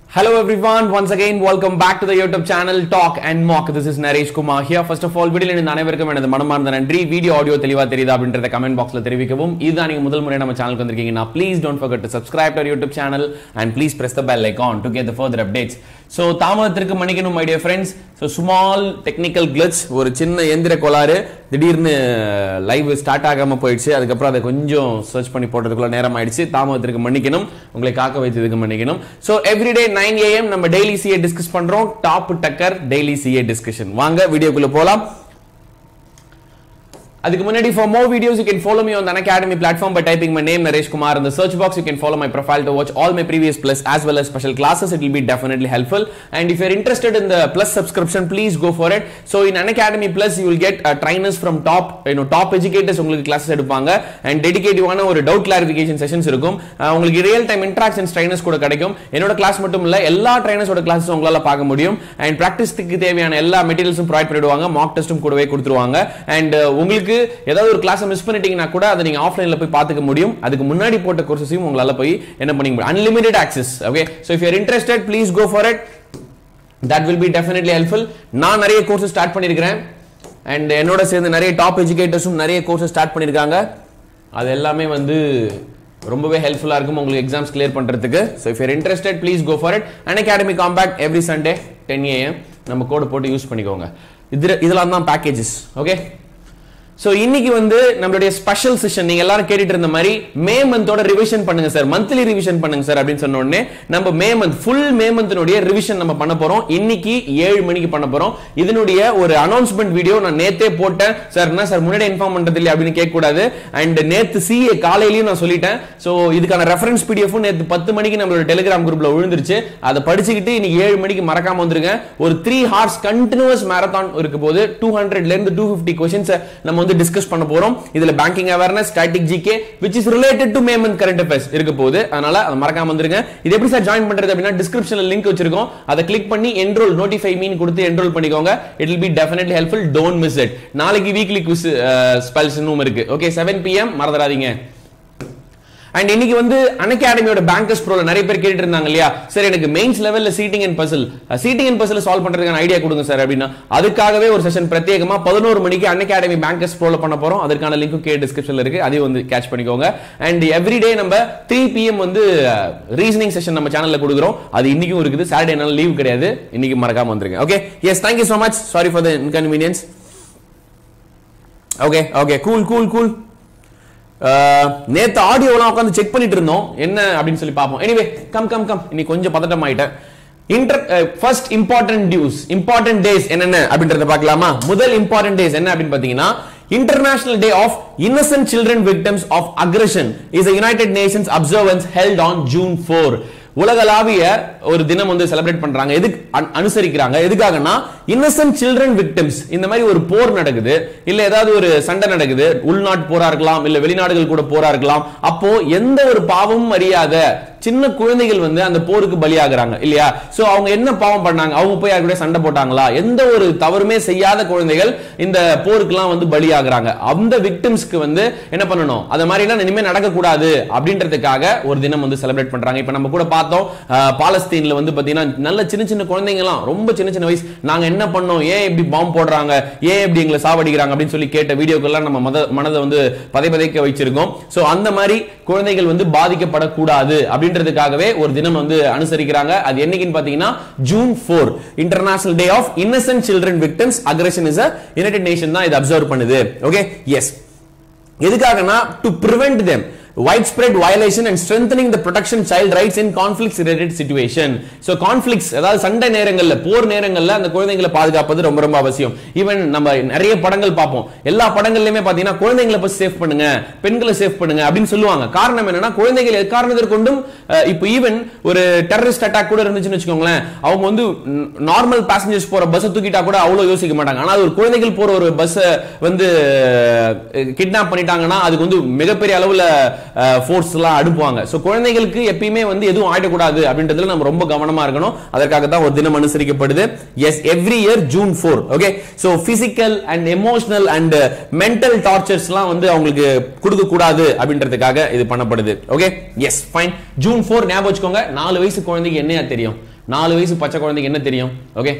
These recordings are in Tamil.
Hello everyone, once again welcome back to the YouTube channel Talk and Mock. This is Naresh Kumar here. First of all, வீடியோல இந்த அனைவருக்கும் எனது மனமார்ந்த நன்றி வீடியோ ஆடியோ தெளிவா தெரியுதா அப்படின்றத கமெண்ட் பாக்ஸ்ல தெரிவிக்கவும் இதுதான் நீங்க முதல் முறை நம்ம சேனலுக்கு வந்திருக்கீங்கன்னா please don't forget to subscribe to our YouTube channel and please press the bell icon to get the further updates. So தாமதத்திற்கு மன்னிக்கணும் my dear friends so small technical glitch ஒரு சின்ன எந்திர கோளாறு திடீர்னு லைவ் ஸ்டார்ட் ஆகாம போயிடுச்சு அதுக்கப்புறம் அதை கொஞ்சம் சர்ச் பண்ணி போடுறதுக்குள்ள நேரம் ஆயிடுச்சு தாமதத்திற்கு மன்னிக்கணும் உங்களை காக்க வைத்ததுக்கு மன்னிக்கணும் ஸோ எவ்ரிடே நைன் ஏஎம் நம்ம டெய்லி சிஏ டிஸ்கஸ் பண்றோம் டாப் டக்கர் டெய்லி சிஏ டிஸ்கஷன் வாங்க வீடியோக்குள்ள போலாம் அதுக்கு முன்னாடி for more videos you can follow me on the Academy platform by typing my name Naresh Kumar in the search box you can follow my profile to watch all my previous plus as well as special classes it will be definitely helpful and if you're interested in the plus subscription please go for it so in Academy plus you will get uh, trainers from top you know top educators உங்களுக்கு classes எடுப்பாங்க and டெடிகேட்டிவான ஒரு டவுட் கிளாரிஃபிகேஷன் செஷன்ஸ் இருக்கும் அஹ் உங்களுக்கு ரியல் டைம் இன்ட்ராக்ஷன்ஸ் ட்ரைனர்ஸ் கூட கிடைக்கும் என்னோட கிளாஸ் மட்டும் இல்ல எல்லா ட்ரைனர்ஸோட கிளாஸஸ் உங்களால பார்க்க முடியும் அண்ட் பிராக்டிஸ்க்கு தேவையான எல்லா மெட்டீரியல்ஸும் ப்ரொவைட் பண்ணிடுவாங்க மாக் டெஸ்ட்டும் கூடவே கொடுத்துருவாங்க அண்ட் உங்களுக்கு ஏதாவது ஒரு கிளாஸ் மிஸ் பண்ணிட்டீங்கன்னா கூட அதை நீங்க ஆஃப்லைன்ல போய் பார்த்துக்க முடியும் அதுக்கு முன்னாடி போட்ட கோர்சஸையும் உங்களால போய் என்ன பண்ணிக்க முடியும் unlimited access okay so if you're interested please go for it that will be definitely helpful நான் நிறைய கோர்சஸ் ஸ்டார்ட் பண்ணியிருக்கிறேன் அண்ட் என்னோட சேர்ந்து நிறைய டாப் எஜுகேட்டர்ஸும் நிறைய கோர்சஸ் ஸ்டார்ட் பண்ணியிருக்காங்க அது எல்லாமே வந்து ரொம்பவே ஹெல்ப்ஃபுல்லாக இருக்கும் உங்களுக்கு எக்ஸாம்ஸ் கிளியர் பண்ணுறதுக்கு so if you're interested please go for it Unacademy combat every Sunday ten AM நம்ம கோடு போட்டு யூஸ் பண்ணிக்கோங்க இது இதெல்லாம் தான் பேக்கேஜஸ் ஓகே சோ இன்னைக்கு வந்து நம்மளுடைய ஸ்பெஷல் செஷன் நீங்க எல்லாரும் கேட்டுட்டு இருந்த மாதிரி மே மந்தோட ரிவிஷன் பண்ணுங்க சார் மந்த்லி ரிவிஷன் பண்ணுங்க சார் அப்படின்னு சொன்ன உடனே நம்ம மே மந்த் ஃபுல் மே மந்த்னுடைய ரிவிஷன் நம்ம பண்ண போறோம் இன்னைக்கு ஏழு மணிக்கு பண்ண போறோம் இதனுடைய ஒரு அனௌன்ஸ்மெண்ட் வீடியோ நான் நேத்தே போட்டேன் சார் என்ன சார் முன்னாடி இன்ஃபார்ம் பண்றது இல்லையா அப்படின்னு கேட்க கூடாது அண்ட் நேத்து சிஏ காலையிலயும் நான் சொல்லிட்டேன் சோ இதுக்கான ரெஃபரன்ஸ் பிடிஎஃப் நேத்து பத்து மணிக்கு நம்மளோட டெலிகிராம் குரூப்ல விழுந்துருச்சு அதை படிச்சுக்கிட்டு இன்னைக்கு ஏழு மணிக்கு மறக்காம வந்துருங்க ஒரு த்ரீ ஹார்ஸ் கண்டினியூஸ் மேரத்தான் இருக்க போது டூ ஹண்ட்ரட்ல இருந்து டூ பிப்டி கொஸ்டின்ஸ் நம்ம வந்து டிஸ்கஸ் பண்ண போறோம் இதுல banking awareness static GK which is related to மேமன் கரண்ட் அஃபேர்ஸ் இருக்க போகுது அதனால அதை மறக்காம வந்துருங்க இது எப்படி சார் ஜாயின் பண்றது அப்படின்னா டிஸ்கிரிப்ஷன்ல லிங்க் வச்சிருக்கோம் அதை கிளிக் பண்ணி என்ரோல் நோட்டிஃபை மீன் கொடுத்து என்ரோல் பண்ணிக்கோங்க it will be definitely helpful don't miss it நாளைக்கு வீக்லி குவிஸ் ஸ்பெல்ஸ் இருக்கு ஓகே செவன் பிஎம் மறந்துடாதீங்க அண்ட் இன்னைக்கு வந்து அன்அகாடமியோட பேங்கர்ஸ் ப்ரோல நிறைய பேர் கேட்டு இருந்தாங்க இல்லையா சார் எனக்கு மெயின்ஸ் லெவல்ல seating and puzzle seating and puzzle solve பண்றதுக்கான ஐடியா கொடுங்க சார் அப்படின்னா அதுக்காகவே ஒரு செஷன் பிரத்யேகமா பதினோரு மணிக்கு அன்அகாடமி பேங்கர்ஸ் ப்ரோல பண்ண போறோம் அதற்கான லிங்க்கும் கே டிஸ்கிரிப்ஷன்ல இருக்கு அதையும் வந்து கேட்ச் பண்ணிக்கோங்க அண்ட் எவ்ரிடே நம்ம த்ரீ பிஎம் வந்து ரீசனிங் செஷன் நம்ம சேனல்ல கொடுக்குறோம் அது இன்னைக்கும் இருக்குது சாட்டர்டே நாள் லீவ் கிடையாது இன்னைக்கு மறக்காம வந்துருங்க okay yes thank you so much sorry for the inconvenience okay okay cool cool cool நேத்து ஆடியோலாம் உட்காந்து செக் பண்ணிட்டு இருந்தோம் என்ன அப்படின்னு சொல்லி பார்ப்போம் எனிவே கம் கம் கம் இன்னைக்கு கொஞ்சம் பதட்டம் ஆயிட்டேன் inter first important dues important days என்னென்ன அப்படின்றத பார்க்கலாமா முதல் இம்பார்ட்டன்ட் டேஸ் என்ன அப்படின்னு பாத்தீங்கன்னா international day of innocent children victims of aggression is United Nations observance held on June four உலகளாவிய ஒரு தினம் வந்து செலிப்ரேட் பண்றாங்க எதுக்கு அனு- அனுசரிக்கிறாங்க எதுக்காகனா இன்னசென்ட் சில்ட்ரன் விக்டிம்ஸ் இந்த மாதிரி ஒரு போர் நடக்குது இல்ல ஏதாவது ஒரு சண்டை நடக்குது உள்நாட்டு போரா இருக்கலாம் இல்ல வெளிநாடுகள் கூட போரா இருக்கலாம் அப்போ எந்த ஒரு பாவமும் அறியாத சின்ன குழந்தைகள் வந்து அந்த போருக்கு பலியாகுறாங்க இல்லையா சோ அவங்க என்ன பாவம் பண்ணாங்க அவங்க போய் யாரு கூட சண்டை போட்டாங்களா எந்த ஒரு தவறுமே செய்யாத குழந்தைகள் இந்த போருக்குலாம் வந்து பலியாகுறாங்க அந்த விக்டிம்ஸ்க்கு வந்து என்ன பண்ணணும் அந்த மாதிரி எல்லாம் இனிமே நடக்க கூடாது அப்படின்றதுக்காக ஒரு தினம் வந்து செலிப்ரேட் பண்றாங்க இப்ப நம்ம கூட பார்த்தோம் அஹ், பாலஸ்தீன்ல வந்து பாத்தீங்கன்னா நல்ல சின்ன சின்ன குழந்தைங்கலாம் ரொம்ப சின்ன சின்ன வயசு நாங்க என்ன பண்ணோம் ஏன் இப்படி பாம்பு போடுறாங்க ஏன் இப்படி எங்களை சாவடிக்கிறாங்க அப்படின்னு சொல்லி கேட்ட வீடியோக்கெல்லாம் நம்ம மத மனதை வந்து பதை பதைக்க வச்சிருக்கோம் சோ அந்த மாதிரி குழந்தைகள் வந்து பாதிக்கப்படக்கூடாது அப்படின்றதுக்காகவே ஒரு தினம் வந்து அனுசரிக்கிறாங்க அது என்னைக்குன்னு பாத்தீங்கன்னா June four international day of innocent children victims aggression is United Nation தான் இதை அப்சர்வ் பண்ணுது ஓகே எஸ் எதுக்காகனா to prevent them widespread violation and strengthening the protection child rights in conflicts related situation so conflicts அதாவது சண்டை நேரங்கள்ல போர் நேரங்கள்ல அந்த குழந்தைகளை பாதுகாப்பது ரொம்ப ரொம்ப அவசியம் ஈவன் நம்ம நிறைய படங்கள் பார்ப்போம் எல்லா படங்கள்லயுமே பாத்தீங்கன்னா குழந்தைகளை பத்தி சேஃப் பண்ணுங்க பெண்களை சேஃப் பண்ணுங்க அப்படின்னு சொல்லுவாங்க காரணம் என்னன்னா குழந்தைகள் எக்காரணத்திற்கு கொண்டும் அஹ், இப்போ ஈவன் ஒரு டெரரிஸ்ட் அட்டாக் கூட இருந்துச்சுன்னு வச்சுக்கோங்களேன் அவங்க வந்து நார்மல் பேசஞ்சர்ஸ் போற பஸ் தூக்கிட்டா கூட அவ்வளவு யோசிக்க மாட்டாங்க ஆனா அது ஒரு குழந்தைகள் போற ஒரு பஸ் வந்து கிட்னாப் பண்ணிட்டாங்கன்னா அதுக்கு வந்து மிகப்பெரிய அளவுல ஃபோர்ஸ் எல்லாம் அனுப்புவாங்க சோ குழந்தைகளுக்கு எப்பயுமே வந்து எதுவும் ஆயிடக்கூடாது அப்படின்றதுல நம்ம ரொம்ப கவனமா இருக்கணும் அதற்காக தான் ஒரு தினம் அனுசரிக்கப்படுது yes every year June four okay so physical and emotional and mental டார்ச்சர்ஸ்லாம் வந்து அவங்களுக்கு கொடுக்க கூடாது அப்படின்றதுக்காக இது பண்ணப்படுது okay yes fine June four ஞாபகம் வச்சுக்கோங்க நாலு வயசு குழந்தைக்கு என்னையா தெரியும் நாலு வயசு பச்சை குழந்தைக்கு என்ன தெரியும் ஓகே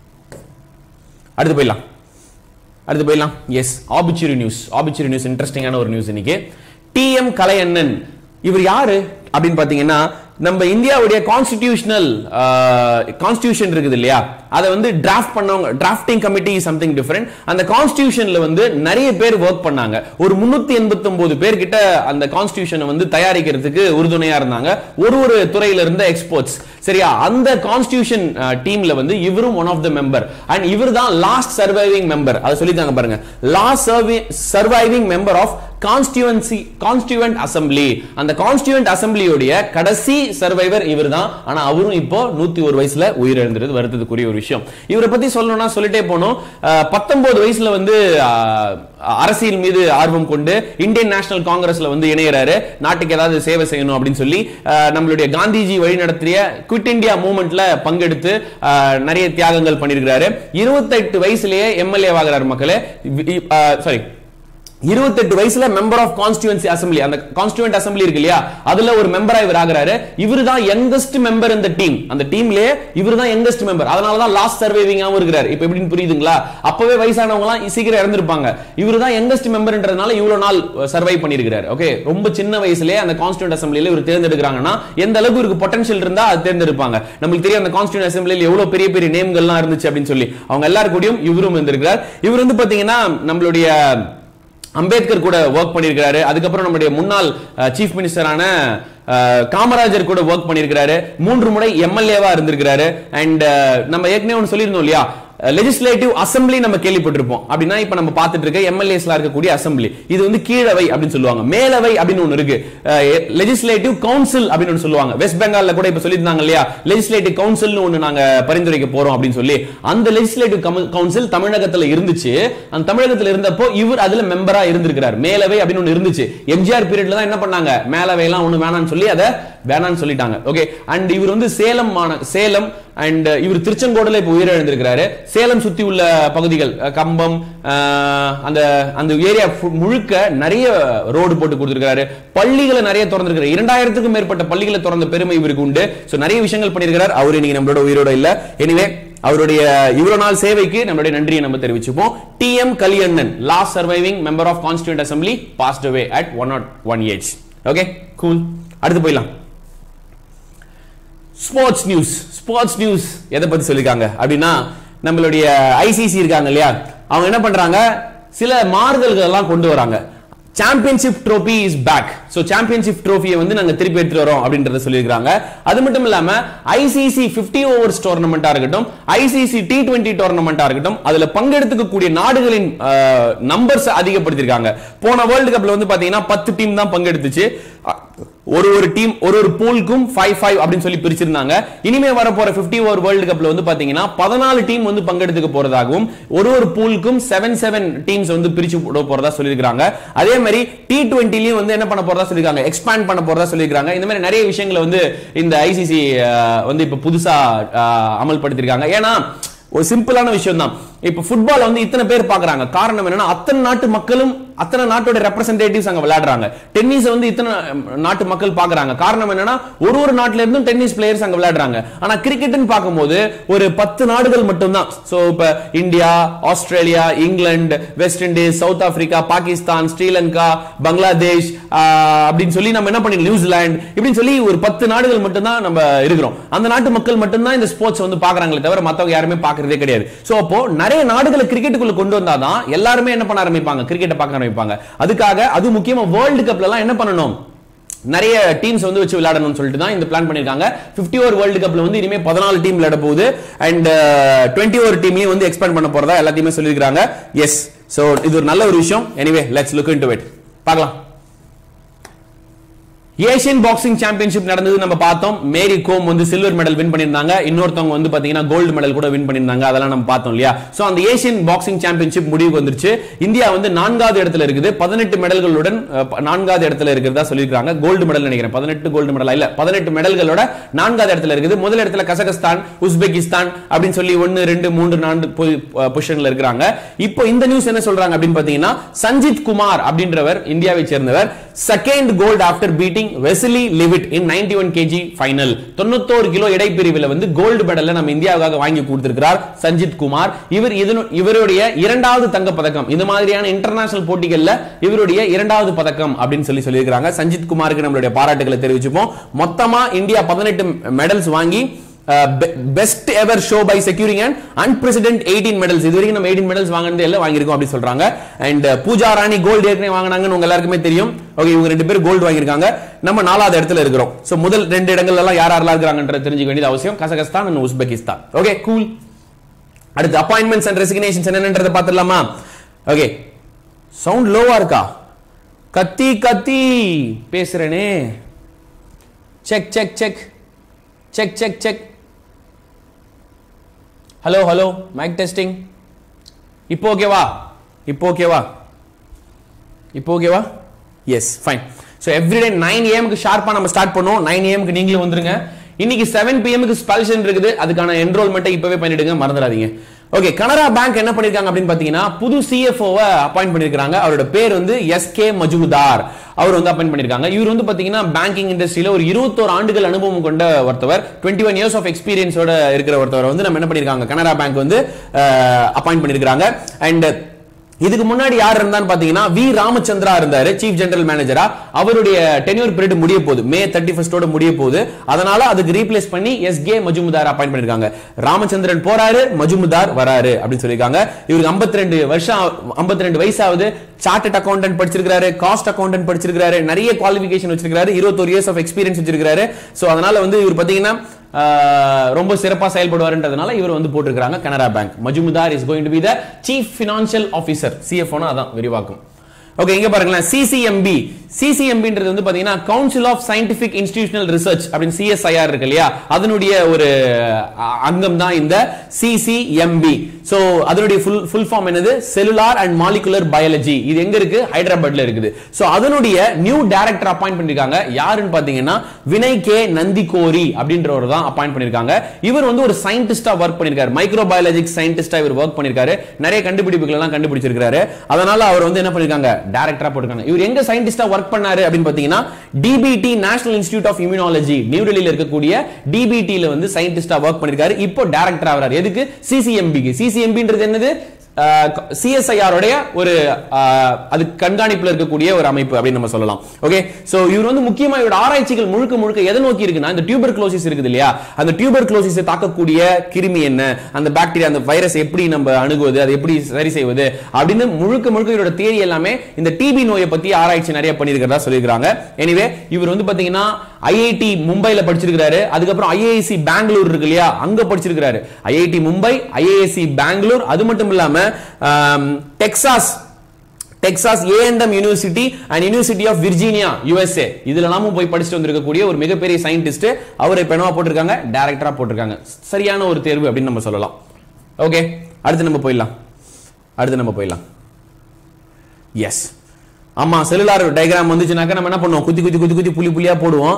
அடுத்து போயிடலாம் அடுத்து போயிடலாம் yes obituary news obituary news இன்ட்ரெஸ்டிங்கான ஒரு நியூஸ் இன்னைக்கு டிஎம் கலையண்ணன் இவர் யாரு அப்படின்னு பாத்தீங்கன்னா நம்ம இந்தியாவுடைய கான்ஸ்டிடியூஷனல் கான்ஸ்டிடியூஷன் இருக்குது இல்லையா அதை வந்து டிராஃப்ட் பண்ணவங்க டிராஃப்டிங் கமிட்டி சம்திங் டிஃபரெண்ட் அந்த கான்ஸ்டிடியூஷன்ல வந்து நிறைய பேர் ஒர்க் பண்ணாங்க ஒரு முன்னூத்தி எண்பத்தி ஒன்பது பேர் கிட்ட அந்த கான்ஸ்டிடியூஷனை வந்து தயாரிக்கிறதுக்கு உறுதுணையா இருந்தாங்க ஒரு ஒரு துறையில இருந்த எக்ஸ்போர்ட்ஸ் சரியா அந்த கான்ஸ்டிடியூஷன் டீம்ல வந்து இவரும் one of the member and இவர் தான் லாஸ்ட் சர்வைவிங் மெம்பர் அதை சொல்லிட்டாங்க பாருங்க last surviving member of constituency constituent assembly அந்த கான்ஸ்டியூவன்ட் அசம்பிளியோடைய கடைசி சர்வைவர் இவர் தான் ஆனா அவரும் இப்போ நூத்தி ஒரு வயசுல உயிரிழந்தது வருத்தத்துக்குரிய ஒரு விஷயம் இவரை பத்தி சொல்லணும்னா சொல்லிட்டே போனோம் பத்தொன்பது வயசுல வந்து அஹ், அரசியல் மீது ஆர்வம் கொண்டு இந்தியன் நேஷனல் காங்கிரஸ்ல வந்து இணையறாரு நாட்டுக்கு ஏதாவது சேவை செய்யணும் அப்படின்னு சொல்லி அஹ், நம்மளுடைய காந்திஜி வழி நடத்திய குவிட் இந்தியா மூவ்மெண்ட்ல பங்கெடுத்து அஹ், நிறைய தியாகங்கள் பண்ணியிருக்கிறாரு இருபத்தெட்டு வயசுலயே எம்எல்ஏ ஆகிறார் மக்களே சாரி இருபத்தெட்டு வயசுல மெம்பர் ஆஃப் கான்ஸ்டியூன்சி அசம்பிளி அந்த கான்ஸ்டியூண்ட் அசம்பிளி இருக்கு இல்லையா அதுல ஒரு மெம்பரா இவர் ஆகுறாரு இவர் தான் யங்கஸ்ட் மெம்பர் இந்த டீம் அந்த டீம்லயே இவர் தான் யங்கஸ்ட் மெம்பர் அதனால தான் லாஸ்ட் சர்வைவிங்காவும் இருக்கிறாரு இப்போ எப்படின்னு புரியுதுங்களா அப்பவே வயசானவங்க எல்லாம் சீக்கிரம் இறந்திருப்பாங்க இவர் தான் யங்கஸ்ட் மெம்பர்ன்றதுனால இவ்வளவு நாள் சர்வை பண்ணிருக்காரு ஓகே ரொம்ப சின்ன வயசுலயே அந்த கான்ஸ்டியூண்ட் அசம்பிளில இவர் தேர்ந்தெடுக்கிறாங்கன்னா எந்த அளவுக்கு இவருக்கு பொட்டன்ஷியல் இருந்தா அது தேர்ந்தெடுப்பாங்க நம்மளுக்கு தெரியும் அந்த கான்ஸ்டியூண்ட் அசம்பிளில எவ்வளவு பெரிய பெரிய நேம்கள்லாம் இருந்துச்சு அப்படின்னு சொல்லி அவங்க எல்லாரும் கூடயும் இவரும் இருந்திருக்கிறார் இவர் வந்து பாத்தீங்கன்னா நம்மளுடைய அம்பேத்கர் கூட ஒர்க் பண்ணியிருக்கிறாரு அதுக்கப்புறம் நம்முடைய முன்னாள் சீஃப் மினிஸ்டரான அஹ், காமராஜர் கூட ஒர்க் பண்ணியிருக்கிறாரு மூன்று முறை எம்எல்ஏவா இருந்திருக்கிறாரு அண்ட் நம்ம ஏற்கனவே ஒன்று சொல்லியிருந்தோம் இல்லையா லெஜிஸ்லேட்டிவ் அசம்பிளி நம்ம கேள்விப்பட்டிருப்போம் அப்படின்னா இப்ப நம்ம பார்த்துட்டு இருக்க எம்எல்ஏஸ்ல இருக்கக்கூடிய அசம்பிளி இது வந்து கீழவை அப்படின்னு சொல்லுவாங்க மேலவை அப்படின்னு ஒன்று இருக்கு லெஜிஸ்லேட்டிவ் கவுன்சில் அப்படின்னு ஒன்று சொல்லுவாங்க வெஸ்ட் பெங்கால்ல கூட இப்ப சொல்லியிருந்தாங்க இல்லையா லெஜிஸ்லேட்டிவ் கவுன்சில்னு ஒன்று நாங்க பரிந்துரைக்க போறோம் அப்படின்னு சொல்லி அந்த லெஜிஸ்லேட்டிவ் கவுன்சில் தமிழகத்துல இருந்துச்சு அந்த தமிழகத்துல இருந்தப்போ இவர் அதுல மெம்பரா இருந்திருக்கிறார் மேலவை அப்படின்னு ஒன்று இருந்துச்சு எம்ஜிஆர் பீரியட்ல தான் என்ன பண்ணாங்க மேலவை எல்லாம் ஒண்ணு வேணாம்னு சொல்லி அதை வேணாம்னு சொல்லிட்டாங்க ஓகே அண்ட் இவர் வந்து சேலம் மாந- சேலம் அண்ட் இவர் திருச்செங்கோடுல இப்ப உயிரிழந்திருக்கிறாரு சேலம் சுத்தி உள்ள பகுதிகள் அஹ், கம்பம் அஹ், அந்த அந்த ஏரியா முழுக்க நிறைய ரோடு போட்டு கொடுத்திருக்காரு பள்ளிகளை நிறைய திறந்திருக்காரு இரண்டாயிரத்துக்கும் மேற்பட்ட பள்ளிகளை திறந்த பெருமை இவருக்கு உண்டு சோ நிறைய விஷயங்கள் பண்ணியிருக்கிறார் அவர் இன்னைக்கு நம்மளோட உயிரோட இல்ல எனிவே அவருடைய இவ்வளவு நாள் சேவைக்கு நம்மளுடைய நன்றியை நம்ம தெரிவிச்சுப்போம் T M Kaliannan last surviving member of constituent assembly passed away at one not one age okay cool அடுத்து போயிடலாம் ஸ்போர்ட்ஸ் நியூஸ் ஸ்போர்ட்ஸ் நியூஸ் எதை பத்தி சொல்லிருக்காங்க அப்படின்னா நம்மளுடைய ஐசிசி இருக்காங்க இல்லையா அவங்க என்ன பண்றாங்க சில மாறுதல்கள் எல்லாம் கொண்டு வராங்க championship trophy is back so championship ட்ரோஃபியை வந்து நாங்க திருப்பி எடுத்துட்டு வரோம் அப்படின்றத சொல்லியிருக்காங்க அது மட்டும் இல்லாம ஐசிசி 50 ஓவர்ஸ் டோர்னமெண்டா இருக்கட்டும் ஐசிசி டி டுவெண்ட்டி டோர்னமெண்டா இருக்கட்டும் அதுல பங்கெடுத்துக்கக்கூடிய நாடுகளின் நம்பர்ஸ் அதிகப்படுத்திருக்காங்க போன வேர்ல்டு கப்ல வந்து பாத்தீங்கன்னா பத்து டீம் தான் பங்கெடுத்துச்சு அ, ஒரு ஒரு டீம் ஒரு ஒரு பூலுக்கும் ஃபைவ் ஃபைவ் அப்படின்னு சொல்லி பிரிச்சிருந்தாங்க இனிமே வர போற 50 ஓவர் வேர்ல்டு கப்ல வந்து பாத்தீங்கன்னா பதினாலு டீம் வந்து பங்கெடுத்துக்க போறதாகவும் ஒரு ஒரு பூலுக்கும் செவன் செவன் டீம்ஸ் வந்து பிரிச்சு போட போறதா சொல்லியிருக்காங்க அதே மாதிரி டி டுவெண்ட்டிலையும் வந்து என்ன பண்ண போறதா சொல்லியிருக்காங்க எக்ஸ்பேண்ட் பண்ண போறதா சொல்லியிருக்காங்க இந்த மாதிரி நிறைய விஷயங்களை வந்து இந்த ஐசிசி வந்து இப்ப புதுசா அஹ், அமல்படுத்தியிருக்காங்க ஏன்னா ஒரு சிம்பிளான விஷயம் தான் இப்ப ஃபுட்பால் வந்து இத்தனை பேர் பாக்குறாங்க காரணம் என்னன்னா அத்தனை நாட்டு மக்களும் அத்தனை நாட்டோட ரெப்ரசன்டேட்டிவ்ஸ் அங்க விளையாடுறாங்க டென்னிஸ் வந்து இத்தனை ம், நாட்டு மக்கள் பாக்குறாங்க காரணம் என்னன்னா ஒரு ஒரு நாட்டுல இருந்தும் டென்னிஸ் பிளேயர்ஸ் அங்க விளையாடுறாங்க ஆனா கிரிக்கெட்னு பார்க்கும்போது ஒரு பத்து நாடுகள் மட்டும்தான் சோ இப்ப India Australia England West Indies South Africa Pakistan Sri Lanka Bangladesh ஆஹ், அப்படின்னு சொல்லி நம்ம என்ன பண்ணி நியூசிலாந்து இப்படின்னு சொல்லி ஒரு பத்து நாடுகள் மட்டும்தான் நம்ம இருக்கிறோம் அந்த நாட்டு மக்கள் மட்டும்தான் இந்த ஸ்போர்ட்ஸ் வந்து பாக்குறாங்களே தவிர மத்தவங்க யாருமே பாக்குறதே கிடையாது சோ அப்போ நிறைய நாடுகளை கிரிக்கெட்டுக்குள்ள கொண்டு வந்தாதான் எல்லாருமே என்ன பண்ண ஆரம்பிப்பாங்க கிரிக்கெட்டை பார்க்க ஆரம்பிப்பாங்க அதுக்காக அது முக்கியமா வேர்ல்டு கப்ல எல்லாம் என்ன பண்ணணும் நிறைய டீம்ஸ் வந்து வச்சு விளையாடணும்னு சொல்லிட்டு தான் இந்த பிளான் பண்ணிருக்காங்க 50 ஓவர் வேர்ல்டு கப்ல வந்து இனிமே பதினாலு டீம் விளையாட போகுது அண்ட் டுவெண்ட்டி ஓவர் டீம்லயும் வந்து எக்ஸ்பேண்ட் பண்ண போறதா எல்லாத்தையுமே சொல்லியிருக்காங்க எஸ் சோ இது ஒரு நல்ல ஒரு விஷயம் anyway let's look into it பார்க்கலாம் ஏசியன் பாக்ஸிங் சாம்பியன்ஷிப் நடந்தது நம்ம பார்த்தோம் மேரி கோம் வந்து சில்வர் மெடல் வின் பண்ணியிருந்தாங்க இன்னொருத்தவங்க வந்து பாத்தீங்கன்னா கோல்டு மெடல் கூட வின் பண்ணியிருந்தாங்க அதெல்லாம் நம்ம பார்த்தோம் இல்லையா சோ அந்த ஏசியன் பாக்ஸிங் சாம்பியன்ஷிப் முடிவுக்கு வந்துருச்சு இந்தியா வந்து நான்காவது இடத்துல இருக்குது பதினெட்டு மெடல்களுடன் அஹ், ப- நான்காவது இடத்துல இருக்கிறதா சொல்லியிருக்காங்க கோல்டு மெடல் நினைக்கிறேன் பதினெட்டு கோல்டு மெடல் இல்ல பதினெட்டு மெடல்களோட நான்காவது இடத்துல இருக்குது முதல் இடத்துல கசகஸ்தான் உஸ்பெகிஸ்தான் அப்படின்னு சொல்லி ஒன்னு ரெண்டு மூன்று நான்கு பொசிஷன்ல இருக்கிறாங்க இப்போ இந்த நியூஸ் என்ன சொல்றாங்க அப்படின்னு பாத்தீங்கன்னா சஞ்சித் குமார் அப்படின்றவர் இந்தியாவை சேர்ந்தவர் second gold after beating Vassiliy Levit in 91 one KG final தொண்ணூத்தோரு கிலோ இடைப்பிரிவில் வந்து கோல்டு மெடல்ல நம்ம இந்தியாவுக்காக வாங்கி கொடுத்திருக்கிறார் சஞ்சித் குமார் இவர் இதனு இவருடைய இரண்டாவது தங்க பதக்கம் இந்த மாதிரியான இன்டர்நேஷனல் போட்டிகள்ல இவருடைய இரண்டாவது பதக்கம் அப்படின்னு சொல்லி சொல்லியிருக்காங்க சஞ்சித் குமாருக்கு நம்மளுடைய பாராட்டுகளை தெரிவிச்சுப்போம் மொத்தமா இந்தியா பதினெட்டு மெடல்ஸ் வாங்கி best ever show by securing and unprecedented eighteen medals இது வரைக்கும் நம்ம எயிட்டீன் மெடல்ஸ் வாங்கினது எல்லாம் வாங்கியிருக்கோம் அப்படி சொல்றாங்க அண்ட் பூஜா ராணி கோல்டு ஏற்கனவே வாங்கினாங்கன்னு உங்க எல்லாருக்குமே தெரியும் ஓகே இவங்க ரெண்டு பேரும் கோல்டு வாங்கியிருக்காங்க நம்ம நாலாவது இடத்துல இருக்கிறோம் சோ முதல் ரெண்டு இடங்கள் எல்லாம் யார் யாரெல்லாம் இருக்கிறாங்கன்றது தெரிஞ்சுக்க வேண்டியது அவசியம் Kazakhstan and Uzbekistan okay cool அடுத்து அப்பாயின்மெண்ட்ஸ் அண்ட் ரெசிக்னேஷன்ஸ் என்னன்றதை பார்த்துடலாமா ஓகே சவுண்ட் லோவா இருக்கா கத்தி கத்தி பேசுறேனே check check check check check check hello hello mic testing இப்போ ஓகேவா இப்போ ஓகேவா இப்போ ஓகேவா yes fine so everyday nine ஏஎம்க்கு ஷார்ப்பாக நம்ம ஸ்டார்ட் பண்ணுவோம் நைன் ஏஎம்க்கு நீங்களும் வந்துருங்க இன்னைக்கு செவன் பிஎம்க்கு ஸ்பல்ஷன் இருக்குது அதுக்கான என்ரோல்மெண்ட்டை இப்பவே பண்ணிடுங்க மறந்துடாதீங்க ஓகே கனரா பேங்க் என்ன பண்ணிருக்காங்க அப்படின்னு பாத்தீங்கன்னா புது சிஎஃப்ஓவை அப்பாயிண்ட் பண்ணிருக்காங்க அவரோட பேர் வந்து எஸ் கே மஜுமுதார் அவர் வந்து அப்பாயிண்ட் பண்ணிருக்காங்க இவர் வந்து பாத்தீங்கன்னா பேங்கிங் இண்டஸ்ட்ரியில ஒரு இருபத்தோரு ஆண்டுகள் அனுபவம் கொண்ட ஒருத்தவர் டுவெண்ட்டி ஒன் இயர்ஸ் ஆஃப் எக்ஸ்பீரியன்ஸோட இருக்கிற ஒருத்தவர் வந்து நம்ம என்ன பண்ணிருக்காங்க கனரா பேங்க் வந்து அப்பாயிண்ட் பண்ணிருக்காங்க அண்ட் இதுக்கு முன்னாடி யார் இருந்தான்னு பாத்தீங்கன்னா வி ராமச்சந்திரா இருந்தாரு சீஃப் ஜெனரல் மேனேஜரா அவருடைய டென்யூர் பீரியட் முடிய போகுது மே தேர்ட்டி ஃபர்ஸ்டோட முடிய போகுது அதனால அதுக்கு ரீப்ளேஸ் பண்ணி எஸ் கே மஜுமுதார் அப்பாயிண்ட் பண்ணிருக்காங்க ராமச்சந்திரன் போறாரு மஜுமுதார் வராரு அப்படின்னு சொல்லியிருக்காங்க இவருக்கு 52 ரெண்டு வருஷம் 52 ரெண்டு வயசாவது சார்ட்டட் அக்கௌண்டன்ட் படிச்சிருக்காரு காஸ்ட் அக்கௌண்டன்ட் படிச்சிருக்காரு நிறைய குவாலிஃபிகேஷன் வச்சிருக்காரு இருபத்தொரு இயர்ஸ் ஆஃப் எக்ஸ்பீரியன்ஸ் வச்சிருக்காரு சோ அதனால வந்து இவர் பாத்தீங்கன்னா ஆஹ், ரொம்ப சிறப்பா செயல்படுவாருன்றதுனால இவர் வந்து போட்டிருக்காங்க Canara bank Majumdar is going to be the chief financial officer சிஎஃப்ஓனா அதான் விரிவாக்கம் ஓகே இங்க பாருங்களேன் சிசிஎம்பி சிசிஎம்பின்றது வந்து பாத்தீங்கன்னா council of scientific institutional research அப்படின்னு சிஎஸ்ஐஆர் இருக்கு இல்லையா அதனுடைய ஒரு அங்கம் தான் இந்த சிசிஎம்பி சோ அதனுடைய ஃபுல் ஃபுல் ஃபார்ம் என்னது செல்லுலார் அண்ட் மாலிகுலர் பயாலஜி இது எங்க இருக்கு ஹைதராபாத்ல இருக்குது சோ அதனுடைய நியூ டைரக்டர் அப்பாயிண்ட் பண்ணிருக்காங்க யாருன்னு பாத்தீங்கன்னா வினய் கே நந்திகோரி அப்படின்றவர் தான் அப்பாயிண்ட் பண்ணிருக்காங்க இவர் வந்து ஒரு சயின்டிஸ்டா ஒர்க் பண்ணிருக்காரு மைக்ரோ பயாலஜிக் சயின்டிஸ்டா இவர் ஒர்க் பண்ணிருக்காரு நிறைய கண்டுபிடிப்புகள் எல்லாம் கண்டுபிடிச்சிருக்காரு அதனால அவர் வந்து என்ன பண்ணிருக்காங்க டைரக்டரா போட்டிருக்காங்க இவர் எங்க சயின்டிஸ்டா ஒர்க் பண்ணாரு அப்படின்னு பாத்தீங்கன்னா DBT national institute of immunology new டெல்லியில இருக்கக்கூடிய டிபிடில வந்து சயின்டிஸ்டா ஒர்க் பண்ணிருக்காரு இப்போ டைரக்டர் ஆகிறார் எதுக்கு சிசிஎம்பிக்கு சிசிஎம்பின்றது என்னது சிஎஸ்ஐஆர் உடைய ஒரு ஆஹ், அது கண்காணிப்புல இருக்கக்கூடிய ஒரு அமைப்பு அப்படின்னு நம்ம சொல்லலாம் ஓகே சோ இவர் வந்து முக்கியமா இவரோட ஆராய்ச்சிகள் முழுக்க முழுக்க எதை நோக்கி இருக்குன்னா இந்த டியூபர் க்ளோசிஸ் இருக்குது இல்லையா அந்த டியூபர் க்ளோசிஸை தாக்கக்கூடிய கிருமி என்ன அந்த பாக்டீரியா அந்த வைரஸ் எப்படி நம்ம அணுகுவது அதை எப்படி சரி செய்வது அப்படின்னு முழுக்க முழுக்க இவரோட தேரி எல்லாமே இந்த டிபி நோயை பத்தி ஆராய்ச்சி நிறைய பண்ணியிருக்கிறதா சொல்லியிருக்காங்க எனிவே இவர் வந்து பாத்தீங்கன்னா ஐஐடி மும்பைல படிச்சிருக்காரு அதுக்கப்புறம் ஐஏஎஸ்சி பெங்களூர் இருக்கு இல்லையா அங்க படிச்சிருக்காரு ஐஐடி மும்பை ஐஏஎஸ்சி பெங்களூர் அது மட்டும் இல்லாம ஆம், டெக்சாஸ் டெக்சாஸ் ஏஎன்எம் university and university of Virginia USA இதுல எல்லாமும் போய் படிச்சுட்டு வந்திருக்கக்கூடிய ஒரு மிகப்பெரிய சயின்டிஸ்ட் அவரை இப்ப என்னவா போட்டிருக்காங்க டைரக்டரா போட்டிருக்காங்க சரியான ஒரு தேர்வு அப்படின்னு நம்ம சொல்லலாம் ஓகே அடுத்து நம்ம போயிடலாம் அடுத்து நம்ம போயிடலாம் எஸ் ஆமா செல்லுலார் டயக்ராம் வந்துச்சுனாக்கா நம்ம என்ன பண்ணுவோம் குத்தி குத்தி குத்தி குத்தி புள்ளி புள்ளியா போடுவோம்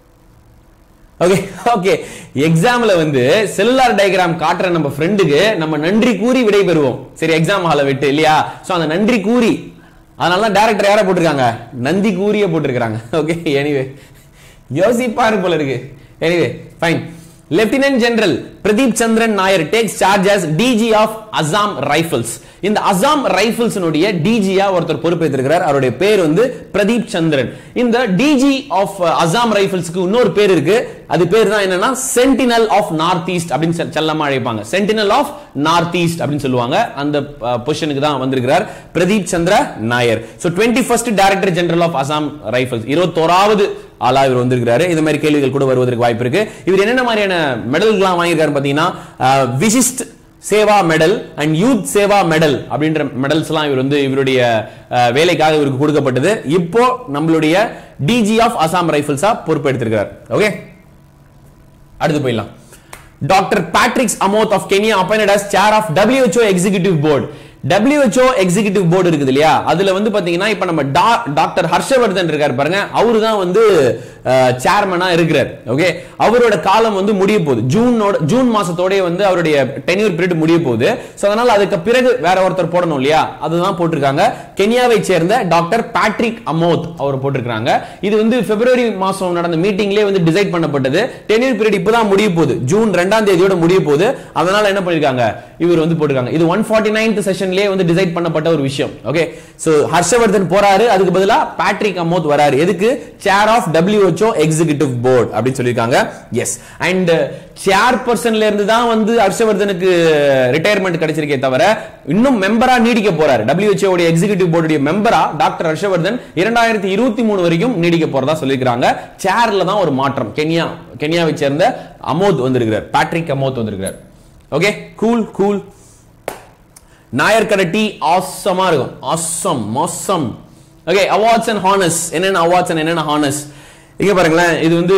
ஓகே ஓகே எக்ஸாம்ல வந்து செல்லுலார் டயக்ராம் காட்டுற நம்ம ஃப்ரெண்டுக்கு நம்ம நன்றி கூறி விடை பெறுவோம் சரி எக்ஸாம் ஹாலை விட்டு இல்லையா சோ அந்த நன்றி கூறி அதனால தான் டேரக்டர் யாரை போட்டிருக்காங்க நந்தி கூறிய போட்டிருக்காங்க ஓகே எனிவே யோசிப்பாரு போல இருக்கு anyway fine lieutenant general Pradeep Chandran Nair takes charge as DG of Assam rifles இந்த அசாம் ரைஃபிள்ஸ் டிஜியா ஒருத்தர் பொறுப்பேற்றிருக்கிறார் அவருடைய பேர் வந்து பிரதீப் சந்திரன் இந்த டிஜி ஆஃப் அசாம் ரைஃபிள்ஸ்க்கு இன்னொரு பேர் இருக்கு அது பேர் தான் என்னன்னா சென்டினல் ஆஃப் நார்த் ஈஸ்ட் அப்படின்னு செ- செல்லமா அழைப்பாங்க சென்டினல் ஆஃப் நார்த் ஈஸ்ட் அப்படின்னு சொல்லுவாங்க அந்த பொசிஷனுக்கு தான் வந்திருக்கிறார் Pradeep Chandra Nair so twenty first director general of Assam rifles இருபத்தோராவது ஆளா இவர் வந்திருக்கிறாரு இந்த மாதிரி கேள்விகள் கூட வருவதற்கு வாய்ப்பு இருக்கு இவர் என்னென்ன மாதிரியான மெடல்கள்லாம் வாங்கியிருக்காரு பாத்தீங்கன்னா அஹ், Vishisht Seva medal and Yudh Seva medal அப்படின்ற மெடல்ஸ் எல்லாம் இவர் வந்து இவருடைய அஹ், வேலைக்காக இவருக்கு கொடுக்கப்பட்டது இப்போ நம்மளுடைய டிஜி ஆஃப் அசாம் ரைஃபிள்ஸா பொறுப்பெடுத்திருக்கிறார் ஓகே அடுத்து போயிடலாம் doctor Patricks Amoth of Kenya appointed as chair of WHO executive board WHO executive board இருக்குது இல்லையா அதுல வந்து பாத்தீங்கன்னா இப்ப நம்ம டா- டாக்டர் ஹர்ஷவர்தன் இருக்காரு பாருங்க அவரு தான் வந்து சேர்மனா இருக்கிறார் ஓகே அவரோட காலம் வந்து முடிய போகுது ஜூனோட ஜூன் மாசத்தோடய வந்து அவருடைய டென்யூர் பீரியட் முடிய போகுது சோ அதனால அதுக்கு பிறகு வேற ஒருத்தர் போடணும் இல்லையா அதுதான் போட்டிருக்காங்க கென்யாவை சேர்ந்த டாக்டர் பேட்ரிக் அமோத் அவர் போட்டிருக்காங்க இது வந்து பிப்ரவரி மாசம் நடந்த மீட்டிங்லேயே வந்து டிசைட் பண்ணப்பட்டது டென்யூர் பீரியட் இப்பதான் முடிய போகுது ஜூன் ரெண்டாம் தேதியோட முடிய போகுது அதனால என்ன பண்ணிருக்காங்க இவர் வந்து போட்டிருக்காங்க இது ஒன் ஃபார்ட்டி நைன்த் செஷன்லேயே வந்து டிசைட் பண்ணப்பட்ட ஒரு விஷயம் ஓகே சோ ஹர்ஷவர்தன் போறாரு அதுக்கு பதிலா பேட்ரிக் அமோத் வராரு எதுக்கு chair of WHO executive board அப்படின்னு சொல்லியிருக்காங்க எஸ் அண்ட் சேர் பர்சன்ல இருந்து தான் வந்து ஹர்ஷவர்தனுக்கு ரிட்டையர்மெண்ட் கிடைச்சிருக்கே தவிர இன்னும் மெம்பரா நீடிக்க போறாரு WHO உடைய எக்ஸிகியூட்டிவ் போர்டுடைய மெம்பரா டாக்டர் ஹர்ஷவர்தன் இரண்டாயிரத்தி இருபத்தி மூணு வரைக்கும் நீடிக்க போறதா சொல்லியிருக்காங்க சேர்ல தான் ஒரு மாற்றம் கென்யா கென்யாவை சேர்ந்த அமோத் வந்திருக்கிறார் பேட்ரிக் அமோத் வந்திருக்கிறார் ஓகே கூல் கூல் நாயர்கரை டீ ஆசமா இருக்கும் ஆசம் மோசம் ஓகே அவார்ட்ஸ் அண்ட் ஹானஸ் என்னென்ன அவார்ட்ஸ் அண்ட் என்னென்ன ஹானஸ் இங்க பாருங்களேன் இது வந்து